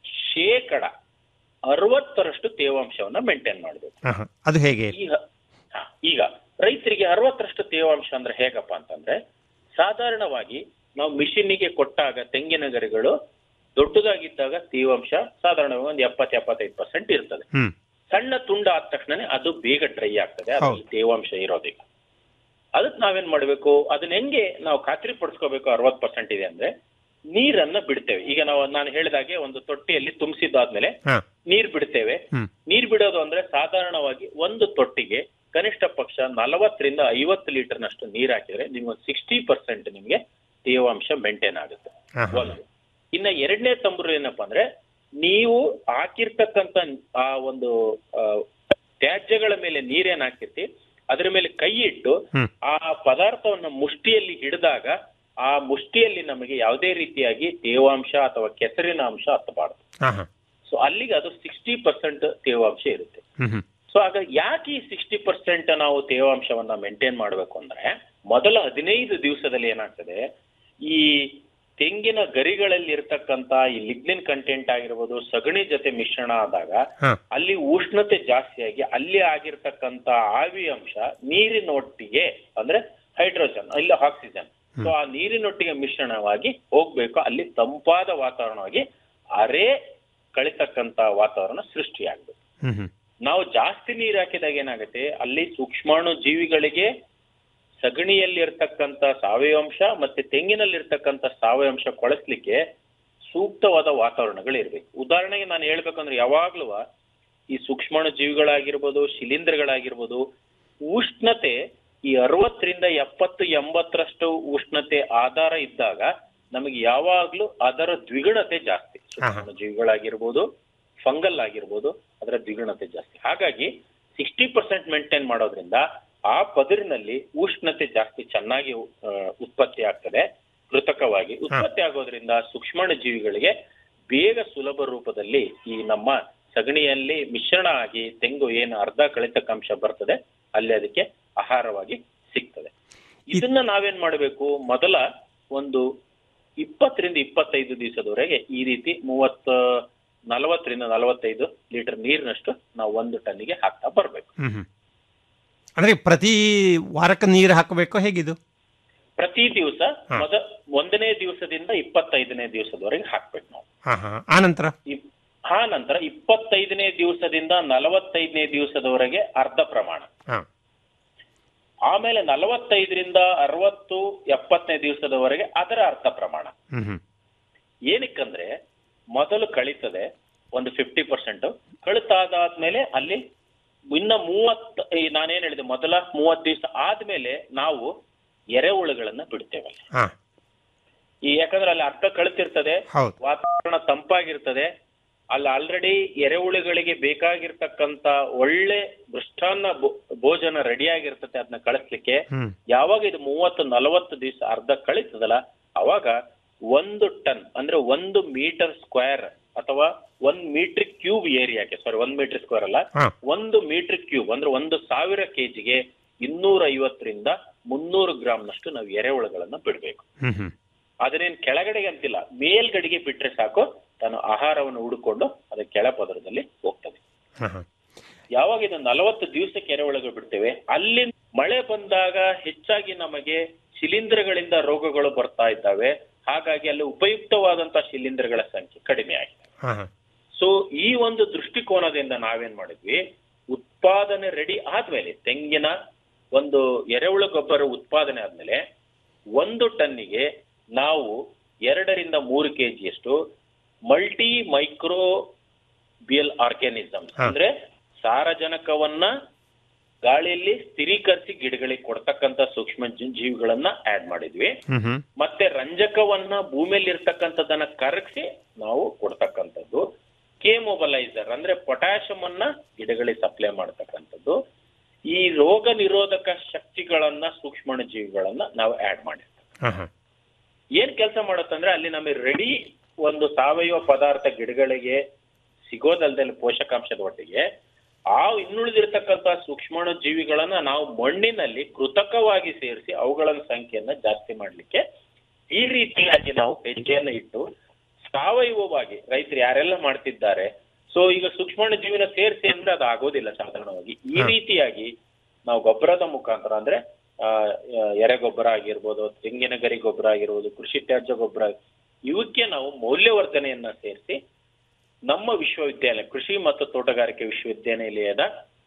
ಶೇಕಡ ಅರವತ್ತರಷ್ಟು ತೇವಾಂಶವನ್ನ ಮೇಂಟೈನ್ ಮಾಡಬೇಕು ಹಾ ಹಾ ಅದು ಹೇಗೆ ಈಗ ಹಾ, ಈಗ ರೈತರಿಗೆ ಅರವತ್ತರಷ್ಟು ತೇವಾಂಶ ಅಂದ್ರೆ ಹೇಗಪ್ಪ ಅಂತಂದ್ರೆ ಸಾಧಾರಣವಾಗಿ ನಾವು ಮಿಷಿನ್ನಿಗೆ ಕೊಟ್ಟಾಗ ತೆಂಗಿನ ಗರಿಗಳು ದೊಡ್ಡದಾಗಿದ್ದಾಗ ತೇವಾಂಶ ಸಾಧಾರಣವಾಗಿ ಒಂದು ಎಪ್ಪತ್ತು ಎಪ್ಪತ್ತೈದು ಪರ್ಸೆಂಟ್ ಇರ್ತದೆ ಹ್ಮ್ ಸಣ್ಣ ತುಂಡ ಆದ ತಕ್ಷಣನೇ ಅದು ಬೇಗ ಡ್ರೈ ಆಗ್ತದೆ ಅದ್ರಲ್ಲಿ ತೇವಾಂಶ ಇರೋದಿಲ್ಲ ಅದಕ್ಕೆ ನಾವೇನ್ ಮಾಡ್ಬೇಕು ಅದನ್ನ ಹೆಂಗೆ ನಾವು ಖಾತ್ರಿ ಪಡಿಸ್ಕೋಬೇಕು ಅರವತ್ ಪರ್ಸೆಂಟ್ ಇದೆ ಅಂದ್ರೆ ನೀರನ್ನ ಬಿಡ್ತೇವೆ ಈಗ ನಾವು ನಾನು ಹೇಳಿದಾಗೆ ಒಂದು ತೊಟ್ಟಿಯಲ್ಲಿ ತುಂಬಿಸಿದ್ದಾದ್ಮೇಲೆ ಹಾ ನೀರ್ ಬಿಡ್ತೇವೆ ಹ್ಮ್ ನೀರ್ ಬಿಡೋದು ಅಂದ್ರೆ ಸಾಧಾರಣವಾಗಿ ಒಂದು ತೊಟ್ಟಿಗೆ ಕನಿಷ್ಠ ಪಕ್ಷ ನಲವತ್ತರಿಂದ ಐವತ್ತು ಲೀಟರ್ನಷ್ಟು ನೀರ್ ಹಾಕಿದ್ರೆ ನಿಮ್ಗೆ ಸಿಕ್ಸ್ಟಿ ಪರ್ಸೆಂಟ್ ನಿಮ್ಗೆ ತೇವಾಂಶ ಮೇಂಟೈನ್ ಆಗುತ್ತೆ ಹಾ ಹಾ ಒಂದು ಇನ್ನ ಎರಡನೇ ತಂಬರು ಏನಪ್ಪಾ ಅಂದ್ರೆ ನೀವು ಹಾಕಿರ್ತಕ್ಕಂತ ಆ ಒಂದು ಆ, ತ್ಯಾಜ್ಯಗಳ ಮೇಲೆ ನೀರೇನ್ ಹಾಕಿರ್ತಿ ಅದ್ರ ಮೇಲೆ ಕೈ ಇಟ್ಟು ಹ್ಮ್. ಆ ಪದಾರ್ಥವನ್ನ ಮುಷ್ಟಿಯಲ್ಲಿ ಹಿಡಿದಾಗ ಆ ಮುಷ್ಟಿಯಲ್ಲಿ ನಮಗೆ ಯಾವುದೇ ರೀತಿಯಾಗಿ ತೇವಾಂಶ ಅಥವಾ ಕೆಸರಿನ ಅಂಶ ಹತ್ತಬಾರದು ಹಾ ಹಾ ಸೊ ಅಲ್ಲಿಗೆ ಅದು ಸಿಕ್ಸ್ಟಿ ಪರ್ಸೆಂಟ್ ತೇವಾಂಶ ಇರುತ್ತೆ ಹ್ಮ್ ಹ್ಮ್ ಸೊ ಆಗ ಯಾಕೆ ಈ ಸಿಕ್ಸ್ಟಿ ಪರ್ಸೆಂಟ್ ನಾವು ತೇವಾಂಶವನ್ನ ಮೇಂಟೈನ್ ಮಾಡಬೇಕು ಅಂದ್ರೆ ಮೊದಲ ಹದಿನೈದು ದಿವಸದಲ್ಲಿ ಏನಾಗ್ತದೆ ಈ ತೆಂಗಿನ ಗರಿಗಳಲ್ಲಿ ಇರ್ತಕ್ಕಂತ ಈ ಲಿಗ್ನಿನ್ ಕಂಟೆಂಟ್ ಆಗಿರ್ಬೋದು ಸಗಣಿ ಜೊತೆ ಮಿಶ್ರಣ ಆದಾಗ ಹಾ ಅಲ್ಲಿ ಉಷ್ಣತೆ ಜಾಸ್ತಿಯಾಗಿ ಅಲ್ಲಿ ಆಗಿರ್ತಕ್ಕಂತ ಆವಿ ಅಂಶ ನೀರಿನೊಟ್ಟಿಗೆ ಅಂದ್ರೆ ಹೈಡ್ರೋಜನ್ ಇಲ್ಲ ಆಕ್ಸಿಜನ್ ಸೊ ಆ ನೀರಿನೊಟ್ಟಿಗೆ ಮಿಶ್ರಣವಾಗಿ ಹೋಗ್ಬೇಕು ಅಲ್ಲಿ ತಂಪಾದ ವಾತಾವರಣವಾಗಿ ಅರೆ ಕಳಿತಕ್ಕಂತ ವಾತಾವರಣ ಸೃಷ್ಟಿಯಾಗಬೇಕು ಹ್ಮ್ ಹ್ಮ್ ನಾವು ಜಾಸ್ತಿ ನೀರು ಹಾಕಿದಾಗ ಏನಾಗುತ್ತೆ ಅಲ್ಲಿ ಸೂಕ್ಷ್ಮಾಣು ಜೀವಿಗಳಿಗೆ ಸಗಣಿಯಲ್ಲಿ ಇರ್ತಕ್ಕಂತ ಸಾವಯವಾಂಶ ಮತ್ತೆ ತೆಂಗಿನಲ್ಲಿ ಇರ್ತಕ್ಕಂತ ಸಾವಯವಾಂಶ ಕೊಳಸ್ಲಿಕ್ಕೆ ಸೂಕ್ತವಾದ ವಾತಾವರಣಗಳು ಇರ್ಬೇಕು ಉದಾಹರಣೆಗೆ ನಾನು ಹೇಳ್ಬೇಕಂದ್ರೆ ಯಾವಾಗ್ಲೂ ಈ ಸೂಕ್ಷ್ಮಾಣು ಜೀವಿಗಳಾಗಿರ್ಬೋದು ಶಿಲೀಂಧ್ರಗಳಾಗಿರ್ಬೋದು ಉಷ್ಣತೆ ಈ ಅರವತ್ತರಿಂದ ಎಪ್ಪತ್ತು ಎಂಬತ್ತರಷ್ಟು ಉಷ್ಣತೆ ಆಧಾರ ಇದ್ದಾಗ ನಮಗೆ ಯಾವಾಗ್ಲೂ ಅದರ ದ್ವಿಗುಣತೆ ಜಾಸ್ತಿ ಸೂಕ್ಷ್ಮಾಣು ಜೀವಿಗಳಾಗಿರ್ಬೋದು ಫಂಗಲ್ ಆಗಿರ್ಬೋದು ಅದರ ದ್ವಿಗುಣತೆ ಜಾಸ್ತಿ ಹಾಗಾಗಿ ಸಿಕ್ಸ್ಟಿ ಪರ್ಸೆಂಟ್ ಮೇಂಟೈನ್ ಮಾಡೋದ್ರಿಂದ ಆ ಪದರಿನಲ್ಲಿ ಉಷ್ಣತೆ ಜಾಸ್ತಿ ಚೆನ್ನಾಗಿ ಆ, ಉತ್ಪತ್ತಿ ಆಗ್ತದೆ ಕೃತಕವಾಗಿ ಉತ್ಪತ್ತಿ ಆಗೋದ್ರಿಂದ ಸೂಕ್ಷ್ಮಾಣು ಜೀವಿಗಳಿಗೆ ಬೇಗ ಸುಲಭ ರೂಪದಲ್ಲಿ ಈ ನಮ್ಮ ಸಗಣಿಯಲ್ಲಿ ಮಿಶ್ರಣ ಆಗಿ ತೆಂಗು ಏನು ಅರ್ಧ ಕಳಿತಕ್ಕಂಶ ಬರ್ತದೆ ಅಲ್ಲಿ ಅದಕ್ಕೆ ಆಹಾರವಾಗಿ ಸಿಗ್ತದೆ ಇದನ್ನ ನಾವೇನ್ ಮಾಡಬೇಕು ಮೊದಲ ಒಂದು ಇಪ್ಪತ್ತರಿಂದ ಇಪ್ಪತ್ತೈದು ದಿವಸದವರೆಗೆ ಈ ರೀತಿ ಮೂವತ್ತ ನಲವತ್ತರಿಂದ ನಲವತ್ತೈದು ಲೀಟರ್ ನೀರಿನಷ್ಟು ನಾವು ಒಂದು ಟನ್ನಿಗೆ ಹಾಕ್ತಾ ಬರ್ಬೇಕು ಹ್ಮ್ ಹ್ಮ್ ಅಂದ್ರೆ ಪ್ರತಿ ವಾರಕ್ಕೆ ನೀರು ಹಾಕಬೇಕು ಹೇಗಿದು ಪ್ರತಿ ದಿವಸ ಹಾ. ಮೊದ ಒಂದನೇ ದಿವಸದಿಂದ ಇಪ್ಪತ್ತೈದನೇ ದಿವಸದವರೆಗೆ ಹಾಕ್ಬೇಕು ನಾವು ಹಾ ಹಾ ಆ ನಂತರ ಇಪ್- ಆ ನಂತರ ಇಪ್ಪತ್ತೈದನೇ ದಿವಸದಿಂದ ನಲವತ್ತೈದನೇ ದಿವಸದವರೆಗೆ ಅರ್ಧ ಪ್ರಮಾಣ ಹಾ ಆಮೇಲೆ ನಲವತ್ತೈದರಿಂದ ಅರವತ್ತು ಎಪ್ಪತ್ತನೇ ದಿವಸದವರೆಗೆ ಅದರ ಅರ್ಧ ಪ್ರಮಾಣ ಹ್ಮ್ ಹ್ಮ್ ಏನಕ್ಕಂದ್ರೆ ಮೊದಲು ಕಳೀತದೆ ಒಂದು ಫಿಫ್ಟಿ ಪರ್ಸೆಂಟ್ ಕಳಿತಾದಾದ್ಮೇಲೆ ಅಲ್ಲಿ ಇನ್ನ ಮೂವತ್ ಈ ನಾನೇನ್ ಹೇಳಿದೆ ಮೊದಲ ಮೂವತ್ ದಿವಸ ಆದ್ಮೇಲೆ ನಾವು ಎರೆಹುಳುಗಳನ್ನ ಬಿಡ್ತೇವೆ ಹಾ ಈ ಯಾಕಂದ್ರೆ ಅಲ್ಲಿ ಅರ್ಥ ಕಳಿತಿರ್ತದೆ ಹೌದು ವಾತಾವರಣ ತಂಪಾಗಿರ್ತದೆ ಅಲ್ಲಿ ಆಲ್ರೆಡಿ ಎರೆಹುಳುಗಳಿಗೆ ಬೇಕಾಗಿರ್ತಕ್ಕಂತ ಒಳ್ಳೆ ಮೃಷ್ಟಾನ್ನ ಭೋ- ಭೋಜನ ರೆಡಿ ಆಗಿರ್ತದೆ ಅದನ್ನ ಕಳಿಸ್ಲಿಕ್ಕೆ ಹ್ಮ್ ಯಾವಾಗ ಇದು ಮೂವತ್ತು ನಲವತ್ತು ದಿವಸ ಅರ್ಧ ಕಳೀತದಲ್ಲ ಅವಾಗ ಒಂದು ಟನ್ ಅಂದ್ರೆ ಒಂದು ಮೀಟರ್ ಸ್ಕ್ವೇರ್ ಅಥವಾ ಒಂದ್ ಮೀಟರ್ ಕ್ಯೂಬ್ ಏರಿಯಾಕ್ಕೆ ಸಾರಿ ಒಂದ್ ಮೀಟರ್ ಸ್ಕ್ವೇರ್ ಅಲ್ಲ ಹಾ. ಒಂದು ಮೀಟರ್ ಕ್ಯೂಬ್ ಅಂದ್ರೆ ಒಂದು ಸಾವಿರ ಕೆಜಿಗೆ ಇನ್ನೂರ ಐವತ್ತರಿಂದ ಮುನ್ನೂರು ಗ್ರಾಮ್ನಷ್ಟು ನಾವು ಎರೆಹುಳುಗಳನ್ನ ಬಿಡ್ಬೇಕು ಹ್ಮ್ ಹ್ಮ್ ಅದನ್ನೇನ್ ಕೆಳಗಡೆಗೆ ಅಂತಿಲ್ಲ ಮೇಲ್ಗಡೆಗೆ ಬಿಟ್ರೆ ಸಾಕು ತಾನು ಆಹಾರವನ್ನು ಹುಡುಕೊಂಡು ಅದು ಕೆಳ ಪದರದಲ್ಲಿ ಹೋಗ್ತದೆ ಹಾ, ಹಾ. ಯಾವಾಗ ಇದು ನಲವತ್ತು ದಿವಸಕ್ಕೆ ಎರೆಹುಳುಗಳು ಬಿಡ್ತೇವೆ ಅಲ್ಲಿ ಮಳೆ ಬಂದಾಗ ಹೆಚ್ಚಾಗಿ ನಮಗೆ ಶಿಲೀಂಧ್ರಗಳಿಂದ ರೋಗಗಳು ಬರ್ತಾ ಇದ್ದಾವೆ ಹಾಗಾಗಿ ಅಲ್ಲಿ ಉಪಯುಕ್ತವಾದಂತ ಶಿಲೀಂಧ್ರಗಳ ಸಂಖ್ಯೆ ಕಡಿಮೆ ಆಗಿದೆ ಹಾ, ಹಾ. ಸೊ ಈ ಒಂದು ದೃಷ್ಟಿಕೋನದಿಂದ ನಾವೇನ್ ಮಾಡಿದ್ವಿ ಉತ್ಪಾದನೆ ರೆಡಿ ಆದ್ಮೇಲೆ ತೆಂಗಿನ ಒಂದು ಎರೆಹುಳು ಗೊಬ್ಬರ ಉತ್ಪಾದನೆ ಆದ್ಮೇಲೆ ಒಂದು ಟನ್ನಿಗೆ ನಾವು ಎರಡರಿಂದ ಮೂರು ಕೆಜಿಯಷ್ಟು ಮಲ್ಟಿ ಮೈಕ್ರೋ ಬಿಯಲ್ ಆರ್ಗ್ಯಾನಿಸಮ್ ಹಾ. ಅಂದ್ರೆ ಸಾರಜನಕವನ್ನ ಗಾಳಿಯಲ್ಲಿ ಸ್ಥಿರೀಕರಿಸಿ ಗಿಡಗಳಿಗೆ ಕೊಡ್ತಕ್ಕಂತ ಸೂಕ್ಷ್ಮ ಜೀ- ಜೀವಿಗಳನ್ನ ಆಡ್ ಮಾಡಿದ್ವಿ ಹ್ಮ್ ಹ್ಮ್ ಮತ್ತೆ ರಂಜಕವನ್ನ ಭೂಮಿಯಲ್ಲಿ ಇರ್ತಕ್ಕಂಥದ್ದನ್ನ ಕರಗಿಸಿ ನಾವು ಕೊಡ್ತಕ್ಕಂಥದ್ದು ಕೆ ಮೊಬಲೈಸರ್ ಅಂದ್ರೆ ಪೊಟ್ಯಾಷಿಯಂ ಅನ್ನ ಗಿಡಗಳಿಗೆ ಸಪ್ಲೈ ಮಾಡ್ತಕ್ಕಂಥದ್ದು ಈ ರೋಗ ನಿರೋಧಕ ಶಕ್ತಿಗಳನ್ನ ಸೂಕ್ಷ್ಮ ಜೀವಿಗಳನ್ನ ನಾವು ಆಡ್ ಮಾಡಿರ್ತೀವಿ ಹಾ, ಹಾ. ಏನ್ ಕೆಲಸ ಮಾಡುತ್ತಂದ್ರೆ ಅಲ್ಲಿ ನಮಗೆ ರೆಡಿ ಒಂದು ಸಾವಯವ ಪದಾರ್ಥ ಗಿಡಗಳಿಗೆ ಸಿಗೋದಲ್ದಲ್ಲಿ ಪೋಷಕಾಂಶದ ಒಟ್ಟಿಗೆ ಆ ಇನ್ನುಳಿದಿರ್ತಕ್ಕಂಥ ಸೂಕ್ಷ್ಮಾಣು ಜೀವಿಗಳನ್ನ ನಾವು ಮಣ್ಣಿನಲ್ಲಿ ಕೃತಕವಾಗಿ ಸೇರಿಸಿ ಅವುಗಳ ಸಂಖ್ಯೆಯನ್ನ ಜಾಸ್ತಿ ಮಾಡ್ಲಿಕ್ಕೆ ಈ ರೀತಿಯಾಗಿ ನಾವು ಹೆಜ್ಜೆಯನ್ನ ಇಟ್ಟು ಸಾವಯವವಾಗಿ ರೈತರು ಯಾರೆಲ್ಲ ಮಾಡ್ತಿದ್ದಾರೆ ಸೊ ಈಗ ಸೂಕ್ಷ್ಮಾಣು ಜೀವಿನ ಸೇರಿಸಿ ಅಂದ್ರೆ ಅದು ಆಗೋದಿಲ್ಲ ಸಾಧಾರಣವಾಗಿ ಈ ಹಾ. ರೀತಿಯಾಗಿ ನಾವು ಗೊಬ್ಬರದ ಮುಖಾಂತರ ಅಂದ್ರೆ ಆ, ಆ, ಎರೆಗೊಬ್ಬರ ಆಗಿರ್ಬೋದು ತೆಂಗಿನ ಗರಿ ಗೊಬ್ಬರ ಆಗಿರ್ಬೋದು ಕೃಷಿ ತ್ಯಾಜ್ಯ ಗೊಬ್ಬರ ಇವಕ್ಕೆ ನಾವು ಮೌಲ್ಯವರ್ಧನೆಯನ್ನ ಸೇರಿಸಿ ನಮ್ಮ ವಿಶ್ವವಿದ್ಯಾಲಯ ಕೃಷಿ ಮತ್ತು ತೋಟಗಾರಿಕೆ ವಿಶ್ವವಿದ್ಯಾನಿಲಯದ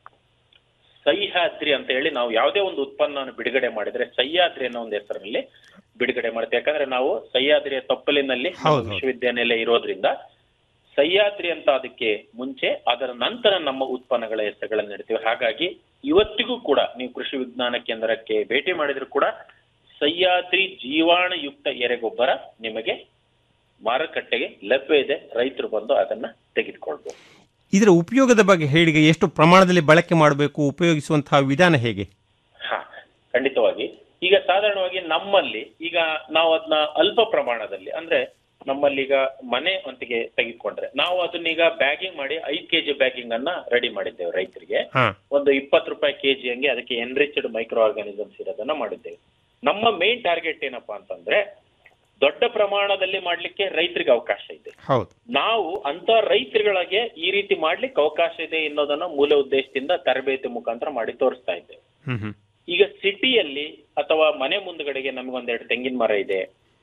ಸಹ್ಯಾದ್ರಿ ಅಂತ ಹೇಳಿ ನಾವು ಯಾವುದೇ ಒಂದು ಉತ್ಪನ್ನವನ್ನು ಬಿಡುಗಡೆ ಮಾಡಿದ್ರೆ ಸಹ್ಯಾದ್ರಿ ಅನ್ನೋ ಒಂದು ಹೆಸರಿನಲ್ಲಿ ಬಿಡುಗಡೆ ಮಾಡ್ತೇವೆ ಯಾಕಂದ್ರೆ ನಾವು ಸಹ್ಯಾದ್ರಿಯ ತಪ್ಪಲಿನಲ್ಲಿ ನಮ್ಮ ಹೌದು, ಹೌದು. ವಿಶ್ವವಿದ್ಯಾನಿಲಯ ಇರೋದ್ರಿಂದ ಸಹ್ಯಾದ್ರಿ ಅಂತ ಅದಕ್ಕೆ ಮುಂಚೆ ಅದರ ನಂತರ ನಮ್ಮ ಉತ್ಪನ್ನಗಳ ಹೆಸರುಗಳನ್ನು ಇಡ್ತೀವಿ ಹಾಗಾಗಿ ಇವತ್ತಿಗೂ ಕೂಡ ನೀವು ಕೃಷಿ ವಿಜ್ಞಾನ ಕೇಂದ್ರಕ್ಕೆ ಭೇಟಿ ಮಾಡಿದ್ರು ಕೂಡ ಸಹ್ಯಾದ್ರಿ ಜೀವಾಣುಯುಕ್ತ ಎರೆಗೊಬ್ಬರ ನಿಮಗೆ ಮಾರುಕಟ್ಟೆಗೆ ಲಭ್ಯ ಇದೆ ರೈತರು ಬಂದು ಅದನ್ನ ತೆಗೆದುಕೊಳ್ಬಹುದು ಇದರ ಉಪಯೋಗದ ಬಗ್ಗೆ ಹೇಳಿ ಎಷ್ಟು ಪ್ರಮಾಣದಲ್ಲಿ ಬಳಕೆ ಮಾಡಬೇಕು ಉಪಯೋಗಿಸುವಂತಹ ವಿಧಾನ ಹೇಗೆ ಹಾ ಖಂಡಿತವಾಗಿ ಈಗ ಸಾಧಾರಣವಾಗಿ ನಮ್ಮಲ್ಲಿ ಈಗ ನಾವು ಅದನ್ನ ಅಲ್ಪ ಪ್ರಮಾಣದಲ್ಲಿ ಅಂದ್ರೆ ನಮ್ಮಲ್ಲಿ ಈಗ ಮನೆ ಒಂತಿಗೆ ತೆಗೆದುಕೊಂಡ್ರೆ ನಾವು ಅದನ್ನೀಗ ಬ್ಯಾಗಿಂಗ್ ಮಾಡಿ ಐದ್ ಕೆಜಿ ಬ್ಯಾಗಿಂಗ್ ಅನ್ನ ರೆಡಿ ಮಾಡಿದ್ದೇವೆ ರೈತರಿಗೆ ಹಾ ಒಂದು ಇಪ್ಪತ್ತು ರೂಪಾಯಿ ಕೆಜಿ ಹಂಗೆ ಅದಕ್ಕೆ ಎನ್ರಿಚ್ಡ್ ಮೈಕ್ರೋ ಆರ್ಗಾನಿಸಮ್ಸ್ ಇರೋದನ್ನ ಮಾಡಿದ್ದೇವೆ ನಮ್ಮ ಮೇನ್ ಟಾರ್ಗೆಟ್ ಏನಪ್ಪಾ ಅಂತಂದ್ರೆ ದೊಡ್ಡ ಪ್ರಮಾಣದಲ್ಲಿ ಮಾಡ್ಲಿಕ್ಕೆ ರೈತರಿಗೆ ಅವಕಾಶ ಇದೆ ಹೌದು ನಾವು ಅಂತ ರೈತರುಗಳಿಗೆ ಈ ರೀತಿ ಮಾಡ್ಲಿಕ್ಕೆ ಅವಕಾಶ ಇದೆ ಅನ್ನೋದನ್ನ ಮೂಲ ಉದ್ದೇಶದಿಂದ ತರಬೇತಿ ಮುಖಾಂತರ ಮಾಡಿ ತೋರಿಸ್ತಾ ಇದ್ದೇವೆ ಹ್ಮ್ ಹ್ಮ್ ಈಗ ಸಿಟಿಯಲ್ಲಿ ಅಥವಾ ಮನೆ ಮುಂದ್ಗಡೆಗೆ ನಮಗೊಂದೆರಡು ತೆಂಗಿನ ಮರ ಇದೆ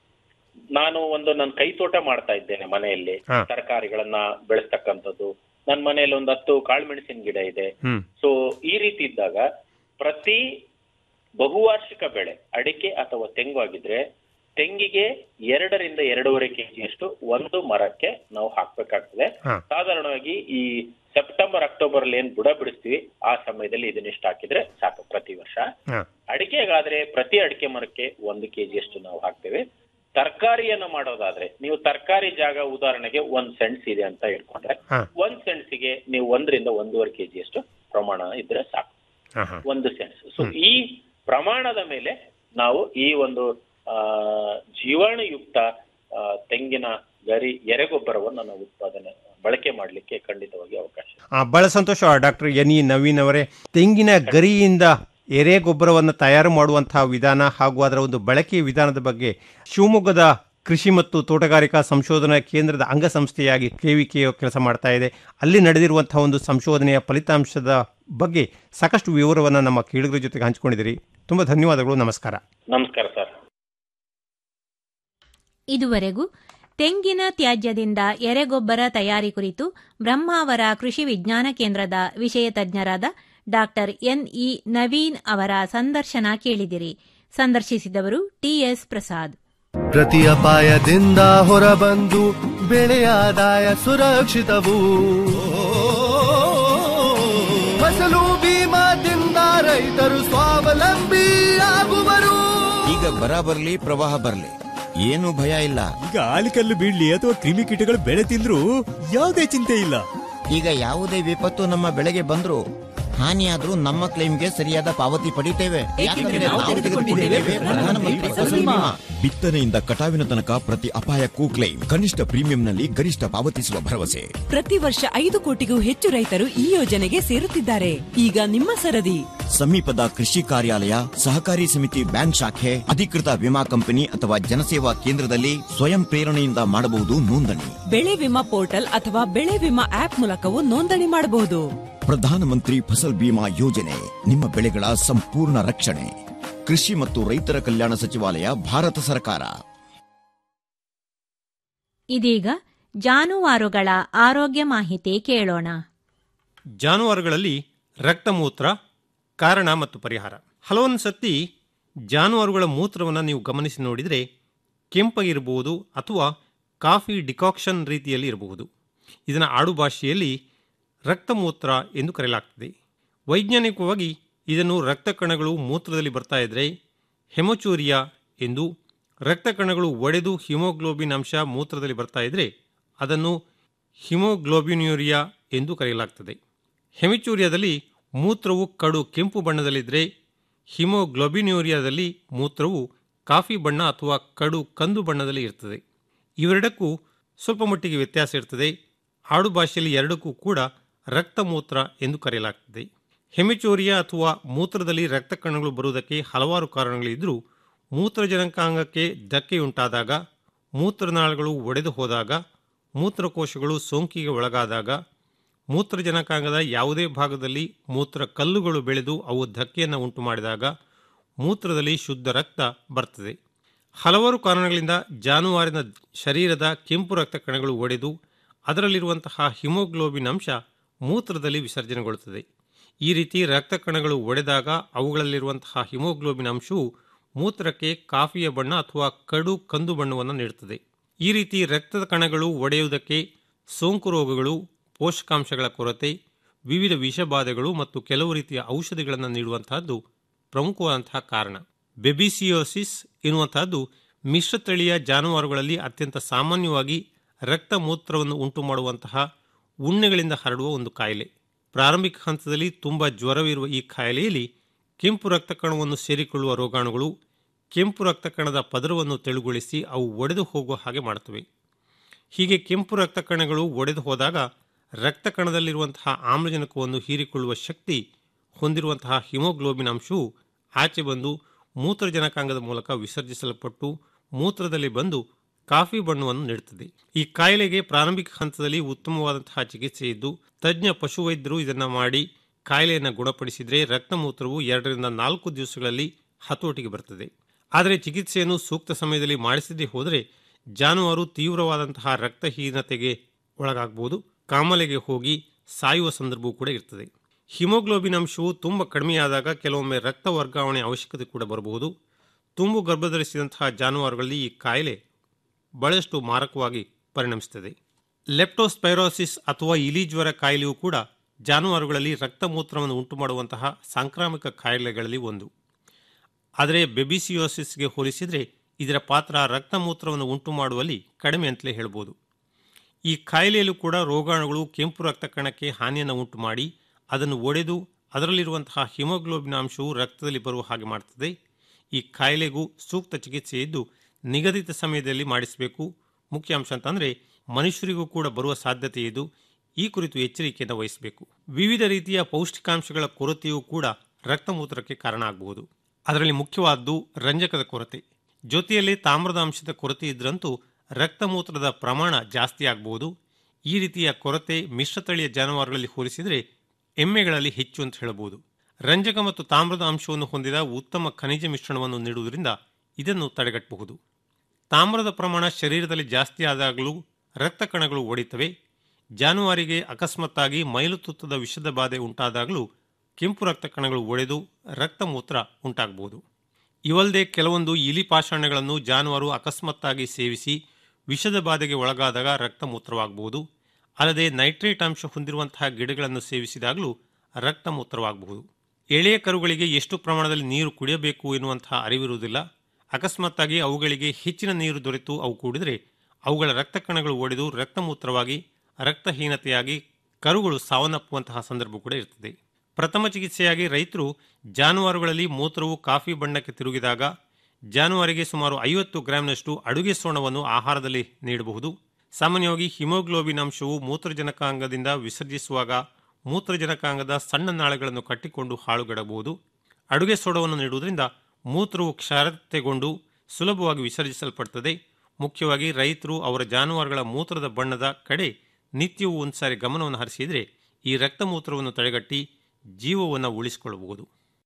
ನಾನು ಒಂದು ನನ್ನ ಕೈ ತೋಟ ಮಾಡ್ತಾ ಇದ್ದೇನೆ ಮನೆಯಲ್ಲಿ ಹಾ. ತರಕಾರಿಗಳನ್ನ ಬೆಳೆಸ್ತಕ್ಕಂಥದ್ದು ನನ್ನ ಮನೆಯಲ್ಲಿ ಒಂದು ಹತ್ತು ಕಾಳುಮೆಣಸಿನ ಗಿಡ ಇದೆ ಹ್ಮ್ ಸೊ ಈ ರೀತಿ ಇದ್ದಾಗ ಪ್ರತಿ ಬಹುವಾರ್ಷಿಕ ಬೆಳೆ ಅಡಿಕೆ ಅಥವಾ ತೆಂಗು ಆಗಿದ್ರೆ ತೆಂಗಿಗೆ ಎರಡರಿಂದ ಎರಡೂವರೆ ಕೆಜಿಯಷ್ಟು ಒಂದು ಮರಕ್ಕೆ ನಾವು ಹಾಕ್ಬೇಕಾಗ್ತದೆ ಹಾ. ಸಾಧಾರಣವಾಗಿ ಈ ಸೆಪ್ಟೆಂಬರ್ ಅಕ್ಟೋಬರ್ ಅಲ್ಲಿ ಏನ್ ಬುಡ ಬಿಡಿಸ್ತೀವಿ ಆ ಸಮಯದಲ್ಲಿ ಇದನ್ನಿಷ್ಟು ಹಾಕಿದ್ರೆ ಸಾಕು ಪ್ರತಿ ವರ್ಷ ಹಾ. ಅಡಿಕೆಗಾದ್ರೆ ಪ್ರತಿ ಅಡಿಕೆ ಮರಕ್ಕೆ ಒಂದು ಕೆಜಿಯಷ್ಟು ನಾವು ಹಾಕ್ತೇವೆ ತರಕಾರಿಯನ್ನ ಮಾಡೋದಾದ್ರೆ ನೀವು ತರಕಾರಿ ಜಾಗ ಉದಾಹರಣೆಗೆ ಒಂದ್ ಸೆಂಟ್ಸ್ ಇದೆ ಅಂತ ಇಟ್ಕೊಂಡ್ರೆ ಹಾ. ಒಂದ್ ಸೆಂಟ್ಸಿಗೆ ನೀವು ಒಂದರಿಂದ ಒಂದೂವರೆ ಕೆಜಿಯಷ್ಟು ಪ್ರಮಾಣ ಇದ್ರೆ ಸಾಕು ಹಾ, ಹಾ. ಒಂದು ಸೆನ್ಸ್ ಸೊ ಈ ಪ್ರಮಾಣದ ಮೇಲೆ ನಾವು ಈ ಒಂದು ಆ, ಜೀವಾಣುಯುಕ್ತ ಆ, ತೆಂಗಿನ ಗರಿ ಎರೆಗೊಬ್ಬರವನ್ನು ನಾವು ಉತ್ಪಾದನೆ ಬಳಕೆ ಮಾಡಲಿಕ್ಕೆ ಖಂಡಿತವಾಗಿ ಅವಕಾಶ ಇದೆ. ಆ, ಬಹಳ ಸಂತೋಷ ಡಾಕ್ಟರ್ ಎನ್ ಇ ನವೀನ್ ಅವರೇ ತೆಂಗಿನ ಗರಿಯಿಂದ ಎರೆ ಗೊಬ್ಬರವನ್ನು ತಯಾರು ಮಾಡುವಂತಹ ವಿಧಾನ ಹಾಗೂ ಅದರ ಒಂದು ಬಳಕೆಯ ವಿಧಾನದ ಬಗ್ಗೆ ಶಿವಮೊಗ್ಗದ ಕೃಷಿ ಮತ್ತು ತೋಟಗಾರಿಕಾ ಸಂಶೋಧನಾ ಕೇಂದ್ರದ ಅಂಗಸಂಸ್ಥೆಯಾಗಿ ಕೆವಿಕೆ ಕೆಲಸ ಮಾಡ್ತಾ ಇದೆ ಅಲ್ಲಿ ನಡೆದಿರುವಂತಹ ಒಂದು ಸಂಶೋಧನೆಯ ಫಲಿತಾಂಶದ ಬಗ್ಗೆ ಸಾಕಷ್ಟು ವಿವರವನ್ನು ನಮ್ಮ ಕೇಳುಗರ ಜೊತೆಗೆ ಹಂಚಿಕೊಂಡಿದ್ದೀರಿ ತುಂಬ ಧನ್ಯವಾದಗಳು ನಮಸ್ಕಾರ ನಮಸ್ಕಾರ ಸರ್ ಇದುವರೆಗೂ ತೆಂಗಿನ ತ್ಯಾಜ್ಯದಿಂದ ಎರೆಗೊಬ್ಬರ ತಯಾರಿ ಕುರಿತು ಬ್ರಹ್ಮಾವರ ಕೃಷಿ ವಿಜ್ಞಾನ ಕೇಂದ್ರದ ವಿಷಯ ತಜ್ಞರಾದ ಡಾಕ್ಟರ್ ಎನ್ಇ ನವೀನ್ ಅವರ ಸಂದರ್ಶನ ಕೇಳಿದಿರಿ ಸಂದರ್ಶಿಸಿದವರು ಟಿಎಸ್ ಪ್ರಸಾದ್ ಪ್ರತಿ ಅಪಾಯದಿಂದ ಹೊರಬಂದು ಬೆಳೆಯ ಆದಾಯ ಸುರಕ್ಷಿತವು ಫಸಲು ಬೀಮಾದಿಂದ ರೈತರು ಸ್ವಾವಲಂಬಿ ಆಗುವರು ಈಗ ಬರ ಬರ್ಲಿ ಪ್ರವಾಹ ಬರ್ಲಿ ಏನು ಭಯ ಇಲ್ಲ ಈಗ ಆಲಿಕಲ್ಲು ಬೀಳ್ಲಿ ಅಥವಾ ಕ್ರಿಮಿಕೀಟಗಳು ಬೆಳೆ ತಿಂದ್ರು ಯಾವುದೇ ಚಿಂತೆ ಇಲ್ಲ ಈಗ ಯಾವುದೇ ವಿಪತ್ತು ನಮ್ಮ ಬೆಳೆಗೆ ಬಂದ್ರು ಹಾನಿಯಾದ್ರೂ ನಮ್ಮ ಕ್ಲೈಮ್ಗೆ ಸರಿಯಾದ ಪಾವತಿ ಪಡಿತೇವೆ ಯಾಕಂದ್ರೆ ನಾವು ತೆಗೆದುಕೊಂಡಿದ್ದೇವೆ ಪ್ರಧಾನಮಂತ್ರಿ ಫಸಲ್ ಬಿಮಾ ಬಿತ್ತನೆಯಿಂದ ಕಟಾವಿನ ತನಕ ಪ್ರತಿ ಅಪಾಯಕ್ಕೂ ಕ್ಲೈಮ್ ಕನಿಷ್ಠ ಪ್ರೀಮಿಯಂನಲ್ಲಿ ಗರಿಷ್ಠ ಪಾವತಿಸುವ ಭರವಸೆ ಪ್ರತಿ ವರ್ಷ ಐದು ಕೋಟಿಗೂ ಹೆಚ್ಚು ರೈತರು ಈ ಯೋಜನೆಗೆ ಸೇರುತ್ತಿದ್ದಾರೆ ಈಗ ನಿಮ್ಮ ಸರದಿ ಸಮೀಪದ ಕೃಷಿ ಕಾರ್ಯಾಲಯ ಸಹಕಾರಿ ಸಮಿತಿ ಬ್ಯಾಂಕ್ ಶಾಖೆ ಅಧಿಕೃತ ವಿಮಾ ಕಂಪನಿ ಅಥವಾ ಜನಸೇವಾ ಕೇಂದ್ರದಲ್ಲಿ ಸ್ವಯಂ ಪ್ರೇರಣೆಯಿಂದ ಮಾಡಬಹುದು ನೋಂದಣಿ ಬೆಳೆ ವಿಮಾ ಪೋರ್ಟಲ್ ಅಥವಾ ಬೆಳೆ ವಿಮಾ ಆಪ್ ಮೂಲಕವೂ ನೋಂದಣಿ ಮಾಡಬಹುದು ಪ್ರಧಾನಮಂತ್ರಿ ಫಸಲ್ ಬಿಮಾ ಯೋಜನೆ ನಿಮ್ಮ ಬೆಳೆಗಳ ಸಂಪೂರ್ಣ ರಕ್ಷಣೆ ಕೃಷಿ ಮತ್ತು ರೈತರ ಕಲ್ಯಾಣ ಸಚಿವಾಲಯ ಭಾರತ ಸರ್ಕಾರ ಇದೀಗ ಜಾನುವಾರುಗಳ ಆರೋಗ್ಯ ಮಾಹಿತಿ ಕೇಳೋಣ ಜಾನುವಾರುಗಳಲ್ಲಿ ರಕ್ತಮೂತ್ರ ಕಾರಣ ಮತ್ತು ಪರಿಹಾರ ಹಲವೊಂದು ಸತಿ ಜಾನುವಾರುಗಳ ಮೂತ್ರವನ್ನು ನೀವು ಗಮನಿಸಿ ನೋಡಿದರೆ ಕೆಂಪಗಿರಬಹುದು ಅಥವಾ ಕಾಫಿ ಡಿಕಾಕ್ಷನ್ ರೀತಿಯಲ್ಲಿ ಇರಬಹುದು ಇದನ್ನು ಆಡು ಭಾಷೆಯಲ್ಲಿ ರಕ್ತಮೂತ್ರ ಎಂದು ಕರೆಯಲಾಗ್ತದೆ ವೈಜ್ಞಾನಿಕವಾಗಿ ಇದನ್ನು ರಕ್ತ ಕಣಗಳು ಮೂತ್ರದಲ್ಲಿ ಬರ್ತಾ ಇದ್ದರೆ ಹೆಮಚೂರಿಯಾ ಎಂದು ರಕ್ತ ಕಣಗಳು ಒಡೆದು ಹಿಮೋಗ್ಲೋಬಿನ್ ಅಂಶ ಮೂತ್ರದಲ್ಲಿ ಬರ್ತಾ ಇದ್ದರೆ ಅದನ್ನು ಹಿಮೋಗ್ಲೋಬಿನ್ಯೂರಿಯಾ ಎಂದು ಕರೆಯಲಾಗ್ತದೆ ಹೆಮಿಚೂರಿಯಾದಲ್ಲಿ ಮೂತ್ರವು ಕಡು ಕೆಂಪು ಬಣ್ಣದಲ್ಲಿದ್ದರೆ ಹಿಮೋಗ್ಲೋಬಿನ್ಯೂರಿಯಾದಲ್ಲಿ ಮೂತ್ರವು ಕಾಫಿ ಬಣ್ಣ ಅಥವಾ ಕಡು ಕಂದು ಬಣ್ಣದಲ್ಲಿ ಇರ್ತದೆ ಇವೆರಡಕ್ಕೂ ಸ್ವಲ್ಪ ಮಟ್ಟಿಗೆ ವ್ಯತ್ಯಾಸ ಇರ್ತದೆ ಆಡು ಭಾಷೆಯಲ್ಲಿ ಎರಡಕ್ಕೂ ಕೂಡ ರಕ್ತಮೂತ್ರ ಎಂದು ಕರೆಯಲಾಗ್ತದೆ ಹೆಮಿಚೋರಿಯಾ ಅಥವಾ ಮೂತ್ರದಲ್ಲಿ ರಕ್ತ ಕಣಗಳು ಬರುವುದಕ್ಕೆ ಹಲವಾರು ಕಾರಣಗಳಿದ್ದರೂ ಮೂತ್ರಜನಕಾಂಗಕ್ಕೆ ಧಕ್ಕೆಯುಂಟಾದಾಗ ಮೂತ್ರನಾಳಗಳು ಒಡೆದು ಹೋದಾಗ ಮೂತ್ರಕೋಶಗಳು ಸೋಂಕಿಗೆ ಒಳಗಾದಾಗ ಮೂತ್ರಜನಕಾಂಗದ ಯಾವುದೇ ಭಾಗದಲ್ಲಿ ಮೂತ್ರ ಕಲ್ಲುಗಳು ಬೆಳೆದು ಅವು ಧಕ್ಕೆಯನ್ನು ಉಂಟು ಮಾಡಿದಾಗ ಮೂತ್ರದಲ್ಲಿ ಶುದ್ಧ ರಕ್ತ ಬರ್ತದೆ ಹಲವಾರು ಕಾರಣಗಳಿಂದ ಜಾನುವಾರಿನ ಶರೀರದ ಕೆಂಪು ರಕ್ತ ಕಣಗಳು ಒಡೆದು ಅದರಲ್ಲಿರುವಂತಹ ಹಿಮೋಗ್ಲೋಬಿನ್ ಅಂಶ ಮೂತ್ರದಲ್ಲಿ ವಿಸರ್ಜನೆಗೊಳ್ಳುತ್ತದೆ ಈ ರೀತಿ ರಕ್ತ ಕಣಗಳು ಒಡೆದಾಗ ಅವುಗಳಲ್ಲಿರುವಂತಹ ಹಿಮೋಗ್ಲೋಬಿನ್ ಅಂಶವು ಮೂತ್ರಕ್ಕೆ ಕಾಫಿಯ ಬಣ್ಣ ಅಥವಾ ಕಡು ಕಂದು ಬಣ್ಣವನ್ನು ನೀಡುತ್ತದೆ ಈ ರೀತಿ ರಕ್ತದ ಕಣಗಳು ಒಡೆಯುವುದಕ್ಕೆ ಸೋಂಕು ರೋಗಗಳು ಪೋಷಕಾಂಶಗಳ ಕೊರತೆ ವಿವಿಧ ವಿಷಬಾಧೆಗಳು ಮತ್ತು ಕೆಲವು ರೀತಿಯ ಔಷಧಿಗಳನ್ನು ನೀಡುವಂತಹದ್ದು ಪ್ರಮುಖವಾದಂತಹ ಕಾರಣ ಬೆಬಿಸಿಯೋಸಿಸ್ ಎನ್ನುವಂತಹದ್ದು ಮಿಶ್ರತಳಿಯ ಜಾನುವಾರುಗಳಲ್ಲಿ ಅತ್ಯಂತ ಸಾಮಾನ್ಯವಾಗಿ ರಕ್ತ ಮೂತ್ರವನ್ನು ಉಂಟು ಮಾಡುವಂತಹ ಉಣ್ಣೆಗಳಿಂದ ಹರಡುವ ಒಂದು ಕಾಯಿಲೆ ಪ್ರಾರಂಭಿಕ ಹಂತದಲ್ಲಿ ತುಂಬ ಜ್ವರವಿರುವ ಈ ಕಾಯಿಲೆಯಲ್ಲಿ ಕೆಂಪು ರಕ್ತ ಕಣವನ್ನು ಸೇರಿಕೊಳ್ಳುವ ರೋಗಾಣುಗಳು ಕೆಂಪು ರಕ್ತ ಕಣದ ಪದರವನ್ನು ತೆಳುಗೊಳಿಸಿ ಅವು ಒಡೆದು ಹೋಗುವ ಹಾಗೆ ಮಾಡುತ್ತವೆ ಹೀಗೆ ಕೆಂಪು ರಕ್ತ ಕಣಗಳು ಒಡೆದು ಹೋದಾಗ ರಕ್ತ ಕಣದಲ್ಲಿರುವಂತಹ ಆಮ್ಲಜನಕವನ್ನು ಹೀರಿಕೊಳ್ಳುವ ಶಕ್ತಿ ಹೊಂದಿರುವಂತಹ ಹಿಮೋಗ್ಲೋಬಿನ್ ಅಂಶವು ಆಚೆ ಬಂದು ಮೂತ್ರಜನಕಾಂಗದ ಮೂಲಕ ವಿಸರ್ಜಿಸಲ್ಪಟ್ಟು ಮೂತ್ರದಲ್ಲಿ ಬಂದು ಕಾಫಿ ಬಣ್ಣವನ್ನು ನೀಡುತ್ತದೆ ಈ ಕಾಯಿಲೆಗೆ ಪ್ರಾರಂಭಿಕ ಹಂತದಲ್ಲಿ ಉತ್ತಮವಾದಂತಹ ಚಿಕಿತ್ಸೆ ಇದ್ದು ತಜ್ಞ ಪಶುವೈದ್ಯರು ಇದನ್ನು ಮಾಡಿ ಕಾಯಿಲೆಯನ್ನು ಗುಣಪಡಿಸಿದರೆ ರಕ್ತಮೂತ್ರವು ಎರಡರಿಂದ ನಾಲ್ಕು ದಿವಸಗಳಲ್ಲಿ ಹತೋಟಿಗೆ ಬರ್ತದೆ ಆದರೆ ಚಿಕಿತ್ಸೆಯನ್ನು ಸೂಕ್ತ ಸಮಯದಲ್ಲಿ ಮಾಡಿಸದೇ ಹೋದರೆ ಜಾನುವಾರು ತೀವ್ರವಾದಂತಹ ರಕ್ತಹೀನತೆಗೆ ಒಳಗಾಗಬಹುದು ಕಾಮಲೆಗೆ ಹೋಗಿ ಸಾಯುವ ಸಂದರ್ಭವೂ ಕೂಡ ಇರ್ತದೆ ಹಿಮೋಗ್ಲೋಬಿನ್ ಅಂಶವು ತುಂಬ ಕಡಿಮೆಯಾದಾಗ ಕೆಲವೊಮ್ಮೆ ರಕ್ತ ವರ್ಗಾವಣೆ ಅವಶ್ಯಕತೆ ಕೂಡ ಬರಬಹುದು ತುಂಬು ಗರ್ಭಧರಿಸಿದಂತಹ ಜಾನುವಾರುಗಳಲ್ಲಿ ಈ ಕಾಯಿಲೆ ಬಹಳಷ್ಟು ಮಾರಕವಾಗಿ ಪರಿಣಮಿಸುತ್ತದೆ ಲೆಪ್ಟೋಸ್ಪೈರೋಸಿಸ್ ಅಥವಾ ಇಲಿ ಜ್ವರ ಕಾಯಿಲೆಯೂ ಕೂಡ ಜಾನುವಾರುಗಳಲ್ಲಿ ರಕ್ತಮೂತ್ರವನ್ನು ಉಂಟು ಮಾಡುವಂತಹ ಸಾಂಕ್ರಾಮಿಕ ಕಾಯಿಲೆಗಳಲ್ಲಿ ಒಂದು ಆದರೆ ಬೆಬಿಸಿಯೋಸಿಸ್ಗೆ ಹೋಲಿಸಿದರೆ ಇದರ ಪಾತ್ರ ರಕ್ತಮೂತ್ರವನ್ನು ಉಂಟು ಮಾಡುವಲ್ಲಿ ಕಡಿಮೆ ಅಂತಲೇ ಹೇಳ್ಬೋದು ಈ ಕಾಯಿಲೆಯಲ್ಲೂ ಕೂಡ ರೋಗಾಣುಗಳು ಕೆಂಪು ರಕ್ತ ಕಣಕ್ಕೆ ಹಾನಿಯನ್ನು ಉಂಟು ಮಾಡಿ ಅದನ್ನು ಒಡೆದು ಅದರಲ್ಲಿರುವಂತಹ ಹಿಮೋಗ್ಲೋಬಿನ್ ಅಂಶವು ರಕ್ತದಲ್ಲಿ ಬರುವ ಹಾಗೆ ಮಾಡುತ್ತದೆ ಈ ಕಾಯಿಲೆಗೂ ಸೂಕ್ತ ಚಿಕಿತ್ಸೆ ಇದ್ದು ನಿಗದಿತ ಸಮಯದಲ್ಲಿ ಮಾಡಿಸಬೇಕು ಮುಖ್ಯ ಅಂಶ ಅಂತಂದರೆ ಮನುಷ್ಯರಿಗೂ ಕೂಡ ಬರುವ ಸಾಧ್ಯತೆ ಇದ್ದು ಈ ಕುರಿತು ಎಚ್ಚರಿಕೆಯನ್ನು ವಹಿಸಬೇಕು ವಿವಿಧ ರೀತಿಯ ಪೌಷ್ಟಿಕಾಂಶಗಳ ಕೊರತೆಯೂ ಕೂಡ ರಕ್ತಮೂತ್ರಕ್ಕೆ ಕಾರಣ ಆಗಬಹುದು ಅದರಲ್ಲಿ ಮುಖ್ಯವಾದ್ದು ರಂಜಕದ ಕೊರತೆ ಜೊತೆಯಲ್ಲಿ ತಾಮ್ರದ ಅಂಶದ ಕೊರತೆ ಇದ್ರಂತೂ ರಕ್ತಮೂತ್ರದ ಪ್ರಮಾಣ ಜಾಸ್ತಿ ಆಗಬಹುದು ಈ ರೀತಿಯ ಕೊರತೆ ಮಿಶ್ರತಳಿಯ ಜಾನುವಾರುಗಳಲ್ಲಿ ಹೋಲಿಸಿದರೆ ಎಮ್ಮೆಗಳಲ್ಲಿ ಹೆಚ್ಚು ಅಂತ ಹೇಳಬಹುದು ರಂಜಕ ಮತ್ತು ತಾಮ್ರದ ಅಂಶವನ್ನು ಹೊಂದಿದ ಉತ್ತಮ ಖನಿಜ ಮಿಶ್ರಣವನ್ನು ನೀಡುವುದರಿಂದ ಇದನ್ನು ತಡೆಗಟ್ಟಬಹುದು ತಾಮ್ರದ ಪ್ರಮಾಣ ಶರೀರದಲ್ಲಿ ಜಾಸ್ತಿ ಆದಾಗಲೂ ರಕ್ತ ಕಣಗಳು ಒಡೆಯುತ್ತವೆ ಜಾನುವಾರಿಗೆ ಅಕಸ್ಮಾತ್ತಾಗಿ ಮೈಲುತುತ್ತದ ವಿಷದ ಬಾಧೆ ಉಂಟಾದಾಗಲೂ ಕೆಂಪು ರಕ್ತ ಕಣಗಳು ಒಡೆದು ರಕ್ತಮೂತ್ರ ಉಂಟಾಗಬಹುದು ಇವಲ್ಲದೆ ಕೆಲವೊಂದು ಇಲಿ ಪಾಷಾಣಗಳನ್ನು ಜಾನುವಾರು ಅಕಸ್ಮಾತ್ತಾಗಿ ಸೇವಿಸಿ ವಿಷದ ಬಾಧೆಗೆ ಒಳಗಾದಾಗ ರಕ್ತಮೂತ್ರವಾಗಬಹುದು ಅಲ್ಲದೆ ನೈಟ್ರೇಟ್ ಅಂಶ ಹೊಂದಿರುವಂತಹ ಗಿಡಗಳನ್ನು ಸೇವಿಸಿದಾಗಲೂ ರಕ್ತಮೂತ್ರವಾಗಬಹುದು ಎಳೆಯ ಕರುಗಳಿಗೆ ಎಷ್ಟು ಪ್ರಮಾಣದಲ್ಲಿ ನೀರು ಕುಡಿಯಬೇಕು ಎನ್ನುವಂತಹ ಅರಿವಿರುವುದಿಲ್ಲ ಅಕಸ್ಮಾತ್ತಾಗಿ ಅವುಗಳಿಗೆ ಹೆಚ್ಚಿನ ನೀರು ದೊರೆತು ಅವು ಕೂಡಿದರೆ ಅವುಗಳ ರಕ್ತ ಕಣಗಳು ಒಡೆದು ರಕ್ತಮೂತ್ರವಾಗಿ ರಕ್ತಹೀನತೆಯಾಗಿ ಕರುಗಳು ಸಾವನ್ನಪ್ಪುವಂತಹ ಸಂದರ್ಭ ಕೂಡ ಇರ್ತದೆ ಪ್ರಥಮ ಚಿಕಿತ್ಸೆಯಾಗಿ ರೈತರು ಜಾನುವಾರುಗಳಲ್ಲಿ ಮೂತ್ರವು ಕಾಫಿ ಬಣ್ಣಕ್ಕೆ ತಿರುಗಿದಾಗ ಜಾನುವಾರಿಗೆ ಸುಮಾರು ಐವತ್ತು ಗ್ರಾಂನಷ್ಟು ಅಡುಗೆ ಸೋಣವನ್ನು ಆಹಾರದಲ್ಲಿ ನೀಡಬಹುದು ಸಾಮಾನ್ಯವಾಗಿ ಹಿಮೋಗ್ಲೋಬಿನ್ ಅಂಶವು ಮೂತ್ರಜನಕಾಂಗದಿಂದ ವಿಸರ್ಜಿಸುವಾಗ ಮೂತ್ರಜನಕಾಂಗದ ಸಣ್ಣ ನಾಳಗಳನ್ನು ಕಟ್ಟಿಕೊಂಡು ಹಾಳುಗಡಬಹುದು ಅಡುಗೆ ಸೋಡವನ್ನು ನೀಡುವುದರಿಂದ ಮೂತ್ರವು ಕ್ಷಾರತೆಗೊಂಡು ಸುಲಭವಾಗಿ ವಿಸರ್ಜಿಸಲ್ಪಡುತ್ತದೆ ಮುಖ್ಯವಾಗಿ ರೈತರು ಅವರ ಜಾನುವಾರುಗಳ ಮೂತ್ರದ ಬಣ್ಣದ ಕಡೆ ನಿತ್ಯವೂ ಒಂದ್ಸಾರಿ ಗಮನವನ್ನು ಹರಿಸಿದರೆ ಈ ರಕ್ತಮೂತ್ರವನ್ನು ತಡೆಗಟ್ಟಿ ಜೀವವನ್ನು ಉಳಿಸಿಕೊಳ್ಳಬಹುದು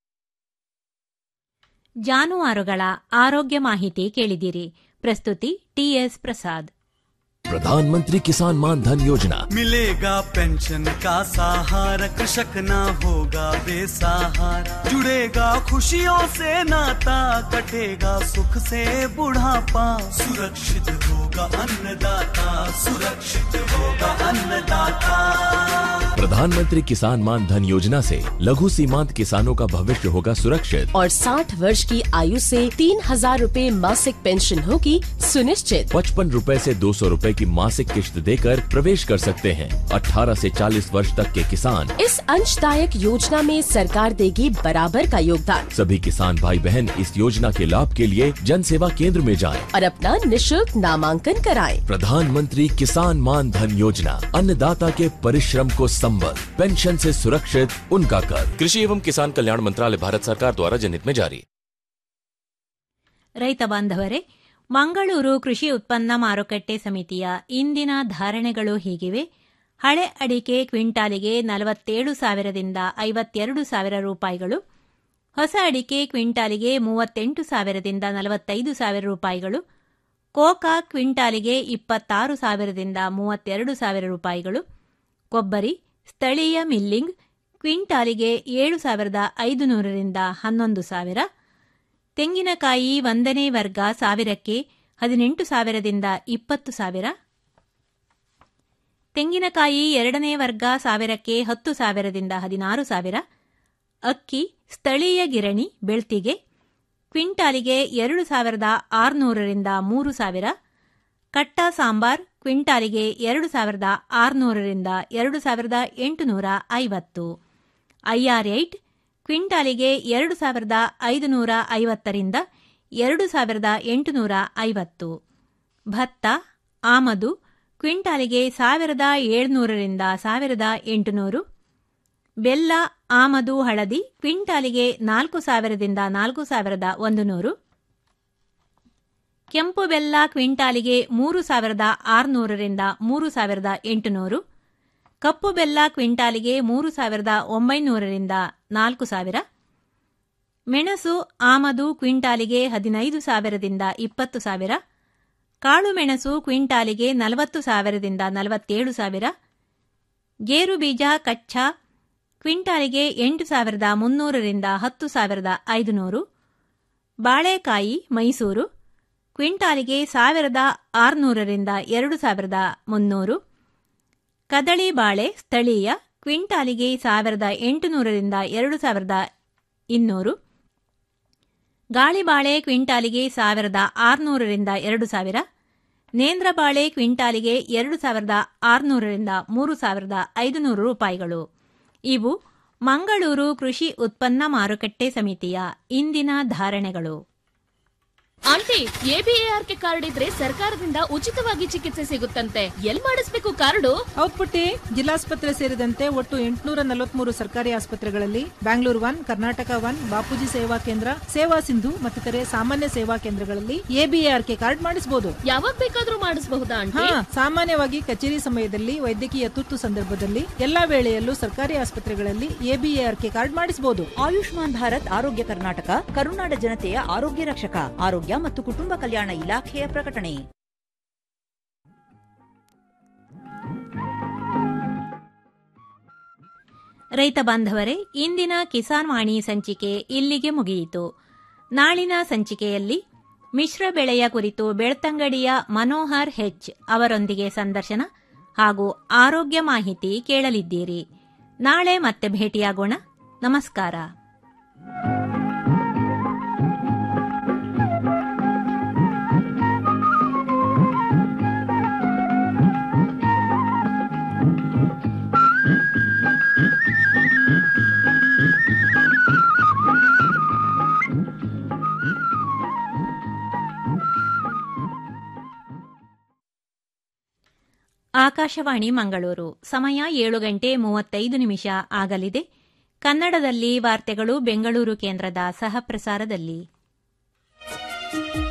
ಜಾನುವಾರುಗಳ ಆರೋಗ್ಯ ಮಾಹಿತಿ ಕೇಳಿದಿರಿ ಪ್ರಸ್ತುತಿ ಟಿಎಸ್ ಪ್ರಸಾದ್ प्रधानमंत्री किसान मान धन योजना मिलेगा पेंशन का सहारा कृषक ना होगा बेसहारा जुड़ेगा खुशियों से नाता कटेगा सुख से बुढ़ापा सुरक्षित होगा अन्नदाता सुरक्षित होगा अन्नदाता प्रधानमंत्री किसान मान धन योजना से लघु सीमांत किसानों का भविष्य होगा सुरक्षित और 60 वर्ष की आयु से तीन हजार रूपए मासिक पेंशन होगी सुनिश्चित पचपन रूपए से दो सौ रूपए की मासिक किश्त देकर प्रवेश कर सकते हैं 18 से 40 वर्ष तक के किसान इस अंशदायक योजना में सरकार देगी बराबर का योगदान सभी किसान भाई बहन इस योजना के लाभ के लिए जन सेवा केंद्र में जाएं। और अपना निशुल्क नामांकन कराएं। प्रधानमंत्री किसान मान धन योजना अन्नदाता के परिश्रम को संबल पेंशन से सुरक्षित उनका कर कृषि एवं किसान कल्याण मंत्रालय भारत सरकार द्वारा जनहित में जारी ರೈತ ಬಾಂಧವರೇ ಮಂಗಳೂರು ಕೃಷಿ ಉತ್ಪನ್ನ ಮಾರುಕಟ್ಟೆ ಸಮಿತಿಯ ಇಂದಿನ ಧಾರಣೆಗಳು ಹೀಗಿವೆ ಹಳೆ ಅಡಿಕೆ ಕ್ವಿಂಟಾಲಿಗೆ ನಲವತ್ತೇಳು ಸಾವಿರದಿಂದ ಐವತ್ತೆರಡು ಸಾವಿರ ರೂಪಾಯಿಗಳು ಹೊಸ ಅಡಿಕೆ ಕ್ವಿಂಟಾಲಿಗೆ ಮೂವತ್ತೆಂಟು ಸಾವಿರದಿಂದ ನಲವತ್ತೈದು ಸಾವಿರ ರೂಪಾಯಿಗಳು ಕೋಕಾ ಕ್ವಿಂಟಾಲಿಗೆ ಇಪ್ಪತ್ತಾರು ಸಾವಿರದಿಂದ ಮೂವತ್ತೆರಡು ಸಾವಿರ ರೂಪಾಯಿಗಳು ಕೊಬ್ಬರಿ ಸ್ಥಳೀಯ ಮಿಲ್ಲಿಂಗ್ ಕ್ವಿಂಟಾಲಿಗೆ ಏಳು ಸಾವಿರದ ಐದು ನೂರರಿಂದ ಹನ್ನೊಂದು ಸಾವಿರ ತೆಂಗಿನಕಾಯಿ ಒಂದನೇ ವರ್ಗ ಸಾವಿರಕ್ಕೆ ಹದಿನೆಂಟು ಸಾವಿರದಿಂದ ಇಪ್ಪತ್ತು ಸಾವಿರ ತೆಂಗಿನಕಾಯಿ ಎರಡನೇ ವರ್ಗ ಸಾವಿರಕ್ಕೆ ಹತ್ತು ಸಾವಿರದಿಂದ ಹದಿನಾರು ಸಾವಿರ ಅಕ್ಕಿ ಸ್ಥಳೀಯ ಗಿರಣಿ ಬೆಳ್ತಿಗೆ ಕ್ವಿಂಟಾಲಿಗೆ ಎರಡು ಸಾವಿರದ ಆರುನೂರರಿಂದ ಮೂರು ಸಾವಿರ ಕಟ್ಟ ಸಾಂಬಾರ್ ಕ್ವಿಂಟಾಲಿಗೆ ಎರಡು ಸಾವಿರದ ಆರುನೂರರಿಂದ ಎರಡು ಸಾವಿರದ ಎಂಟುನೂರ ಐವತ್ತು ಐಆರ್ ಏಟ್ ಕ್ವಿಂಟಾಲಿಗೆ ಎರಡು ಸಾವಿರದ ಐದುನೂರ ಐವತ್ತರಿಂದ ಎರಡು ಸಾವಿರದ ಎಂಟುನೂರ ಐವತ್ತು ಭತ್ತ ಆಮದು ಕ್ವಿಂಟಾಲಿಗೆ ಸಾವಿರದ ಏಳ್ನೂರರಿಂದ ಸಾವಿರದ ಎಂಟುನೂರು ಬೆಲ್ಲ ಆಮದು ಹಳದಿ ಕ್ವಿಂಟಾಲಿಗೆ ನಾಲ್ಕು ಸಾವಿರದಿಂದ ನಾಲ್ಕು ಸಾವಿರದ ಒಂದು ನೂರು ಕೆಂಪು ಬೆಲ್ಲ ಕ್ವಿಂಟಾಲಿಗೆ ಮೂರು ಸಾವಿರದ ಆರುನೂರರಿಂದ ಮೂರು ಸಾವಿರದ ಎಂಟುನೂರು ಕಪ್ಪು ಬೆಲ್ಲ ಕ್ವಿಂಟಾಲಿಗೆ ಮೂರು ಸಾವಿರದ ಒಂಬೈನೂರರಿಂದ ನಾಲ್ಕು ಸಾವಿರ ಮೆಣಸು ಆಮದು ಕ್ವಿಂಟಾಲಿಗೆ ಹದಿನೈದು ಸಾವಿರದಿಂದ ಇಪ್ಪತ್ತು ಸಾವಿರ ಕಾಳು ಮೆಣಸು ಕ್ವಿಂಟಾಲಿಗೆ ನಲವತ್ತು ಸಾವಿರದಿಂದ ನಲವತ್ತೇಳು ಸಾವಿರ ಗೇರು ಬೀಜ ಕಚ್ಚಾ ಕ್ವಿಂಟಾಲಿಗೆ ಎಂಟು ಸಾವಿರದ ಮುನ್ನೂರರಿಂದ ಹತ್ತು ಸಾವಿರದ ಐದುನೂರು ಬಾಳೆಕಾಯಿ ಮೈಸೂರು ಕ್ವಿಂಟಾಲಿಗೆ ಸಾವಿರದ ಆರುನೂರರಿಂದ ಎರಡು ಸಾವಿರದ ಮುನ್ನೂರು ಕದಳಿ ಬಾಳೆ ಸ್ಥಳೀಯ ಕ್ವಿಂಟಾಲಿಗೆ ಸಾವಿರದ ಎಂಟುನೂರರಿಂದ ಎರಡು ಸಾವಿರದ ಇನ್ನೂರು ಗಾಳಿಬಾಳೆ ಕ್ವಿಂಟಾಲಿಗೆ ಸಾವಿರದ ಆರುನೂರರಿಂದ ಎರಡು ಸಾವಿರ ನೇಂದ್ರ ಬಾಳೆ ಕ್ವಿಂಟಾಲಿಗೆ ಎರಡು ಸಾವಿರದ ಆರುನೂರರಿಂದ ಮೂರು ಸಾವಿರದ ಐದುನೂರು ರೂಪಾಯಿಗಳು ಇವು ಮಂಗಳೂರು ಕೃಷಿ ಉತ್ಪನ್ನ ಮಾರುಕಟ್ಟೆ ಸಮಿತಿಯ ಇಂದಿನ ಧಾರಣೆಗಳು ಆಂಟಿ ಎಬಿಎಆರ್ಕೆ ಕಾರ್ಡ್ ಇದ್ರೆ ಸರ್ಕಾರದಿಂದ ಉಚಿತವಾಗಿ ಚಿಕಿತ್ಸೆ ಸಿಗುತ್ತಂತೆ ಎಲ್ ಮಾಡಿಸ್ಬೇಕು ಕಾರ್ಡು ಹೌದ್ ಪುಟ್ಟಿ ಜಿಲ್ಲಾಸ್ಪತ್ರೆ ಸೇರಿದಂತೆ ಒಟ್ಟು ಎಂಟುನೂರ ನಲವತ್ಮೂರು ಸರ್ಕಾರಿ ಆಸ್ಪತ್ರೆಗಳಲ್ಲಿ ಬ್ಯಾಂಗ್ಳೂರ್ ಒನ್ ಕರ್ನಾಟಕ ಒನ್ ಬಾಪೂಜಿ ಸೇವಾ ಕೇಂದ್ರ ಸೇವಾ ಸಿಂಧು ಮತ್ತಿತರೆ ಸಾಮಾನ್ಯ ಸೇವಾ ಕೇಂದ್ರಗಳಲ್ಲಿ ಎಬಿಎಆರ್ಕೆ ಕಾರ್ಡ್ ಮಾಡಿಸಬಹುದು ಯಾವಾಗ ಬೇಕಾದ್ರೂ ಮಾಡಿಸಬಹುದಾ ಹಾ ಆಂಟಿ ಸಾಮಾನ್ಯವಾಗಿ ಕಚೇರಿ ಸಮಯದಲ್ಲಿ ವೈದ್ಯಕೀಯ ತುರ್ತು ಸಂದರ್ಭದಲ್ಲಿ ಎಲ್ಲಾ ವೇಳೆಯಲ್ಲೂ ಸರ್ಕಾರಿ ಆಸ್ಪತ್ರೆಗಳಲ್ಲಿ ಎಬಿಎಆರ್ಕೆ ಕಾರ್ಡ್ ಮಾಡಿಸಬಹುದು ಆಯುಷ್ಮಾನ್ ಭಾರತ್ ಆರೋಗ್ಯ ಕರ್ನಾಟಕ ಕರುನಾಡ ಜನತೆಯ ಆರೋಗ್ಯ ರಕ್ಷಕ ಆರೋಗ್ಯ ಮತ್ತು ಕುಟುಂಬ ಕಲ್ಯಾಣ ಇಲಾಖೆಯ ಪ್ರಕಟಣೆ ರೈತ ಬಾಂಧವರೇ ಇಂದಿನ ಕಿಸಾನ್ ವಾಣಿ ಸಂಚಿಕೆ ಇಲ್ಲಿಗೆ ಮುಗಿಯಿತು ನಾಳಿನ ಸಂಚಿಕೆಯಲ್ಲಿ ಮಿಶ್ರ ಬೆಳೆಯ ಕುರಿತು ಬೆಳ್ತಂಗಡಿಯ ಮನೋಹರ್ ಹೆಚ್ ಅವರೊಂದಿಗೆ ಸಂದರ್ಶನ ಹಾಗೂ ಆರೋಗ್ಯ ಮಾಹಿತಿ ಕೇಳಲಿದ್ದೀರಿ ನಾಳೆ ಮತ್ತೆ ಭೇಟಿಯಾಗೋಣ ನಮಸ್ಕಾರ ಆಕಾಶವಾಣಿ ಮಂಗಳೂರು ಸಮಯ ಏಳು ಗಂಟೆ ಮೂವತ್ತೈದು ನಿಮಿಷ ಆಗಲಿದೆ ಕನ್ನಡದಲ್ಲಿ ವಾರ್ತೆಗಳು ಬೆಂಗಳೂರು ಕೇಂದ್ರದ ಸಹಪ್ರಸಾರದಲ್ಲಿ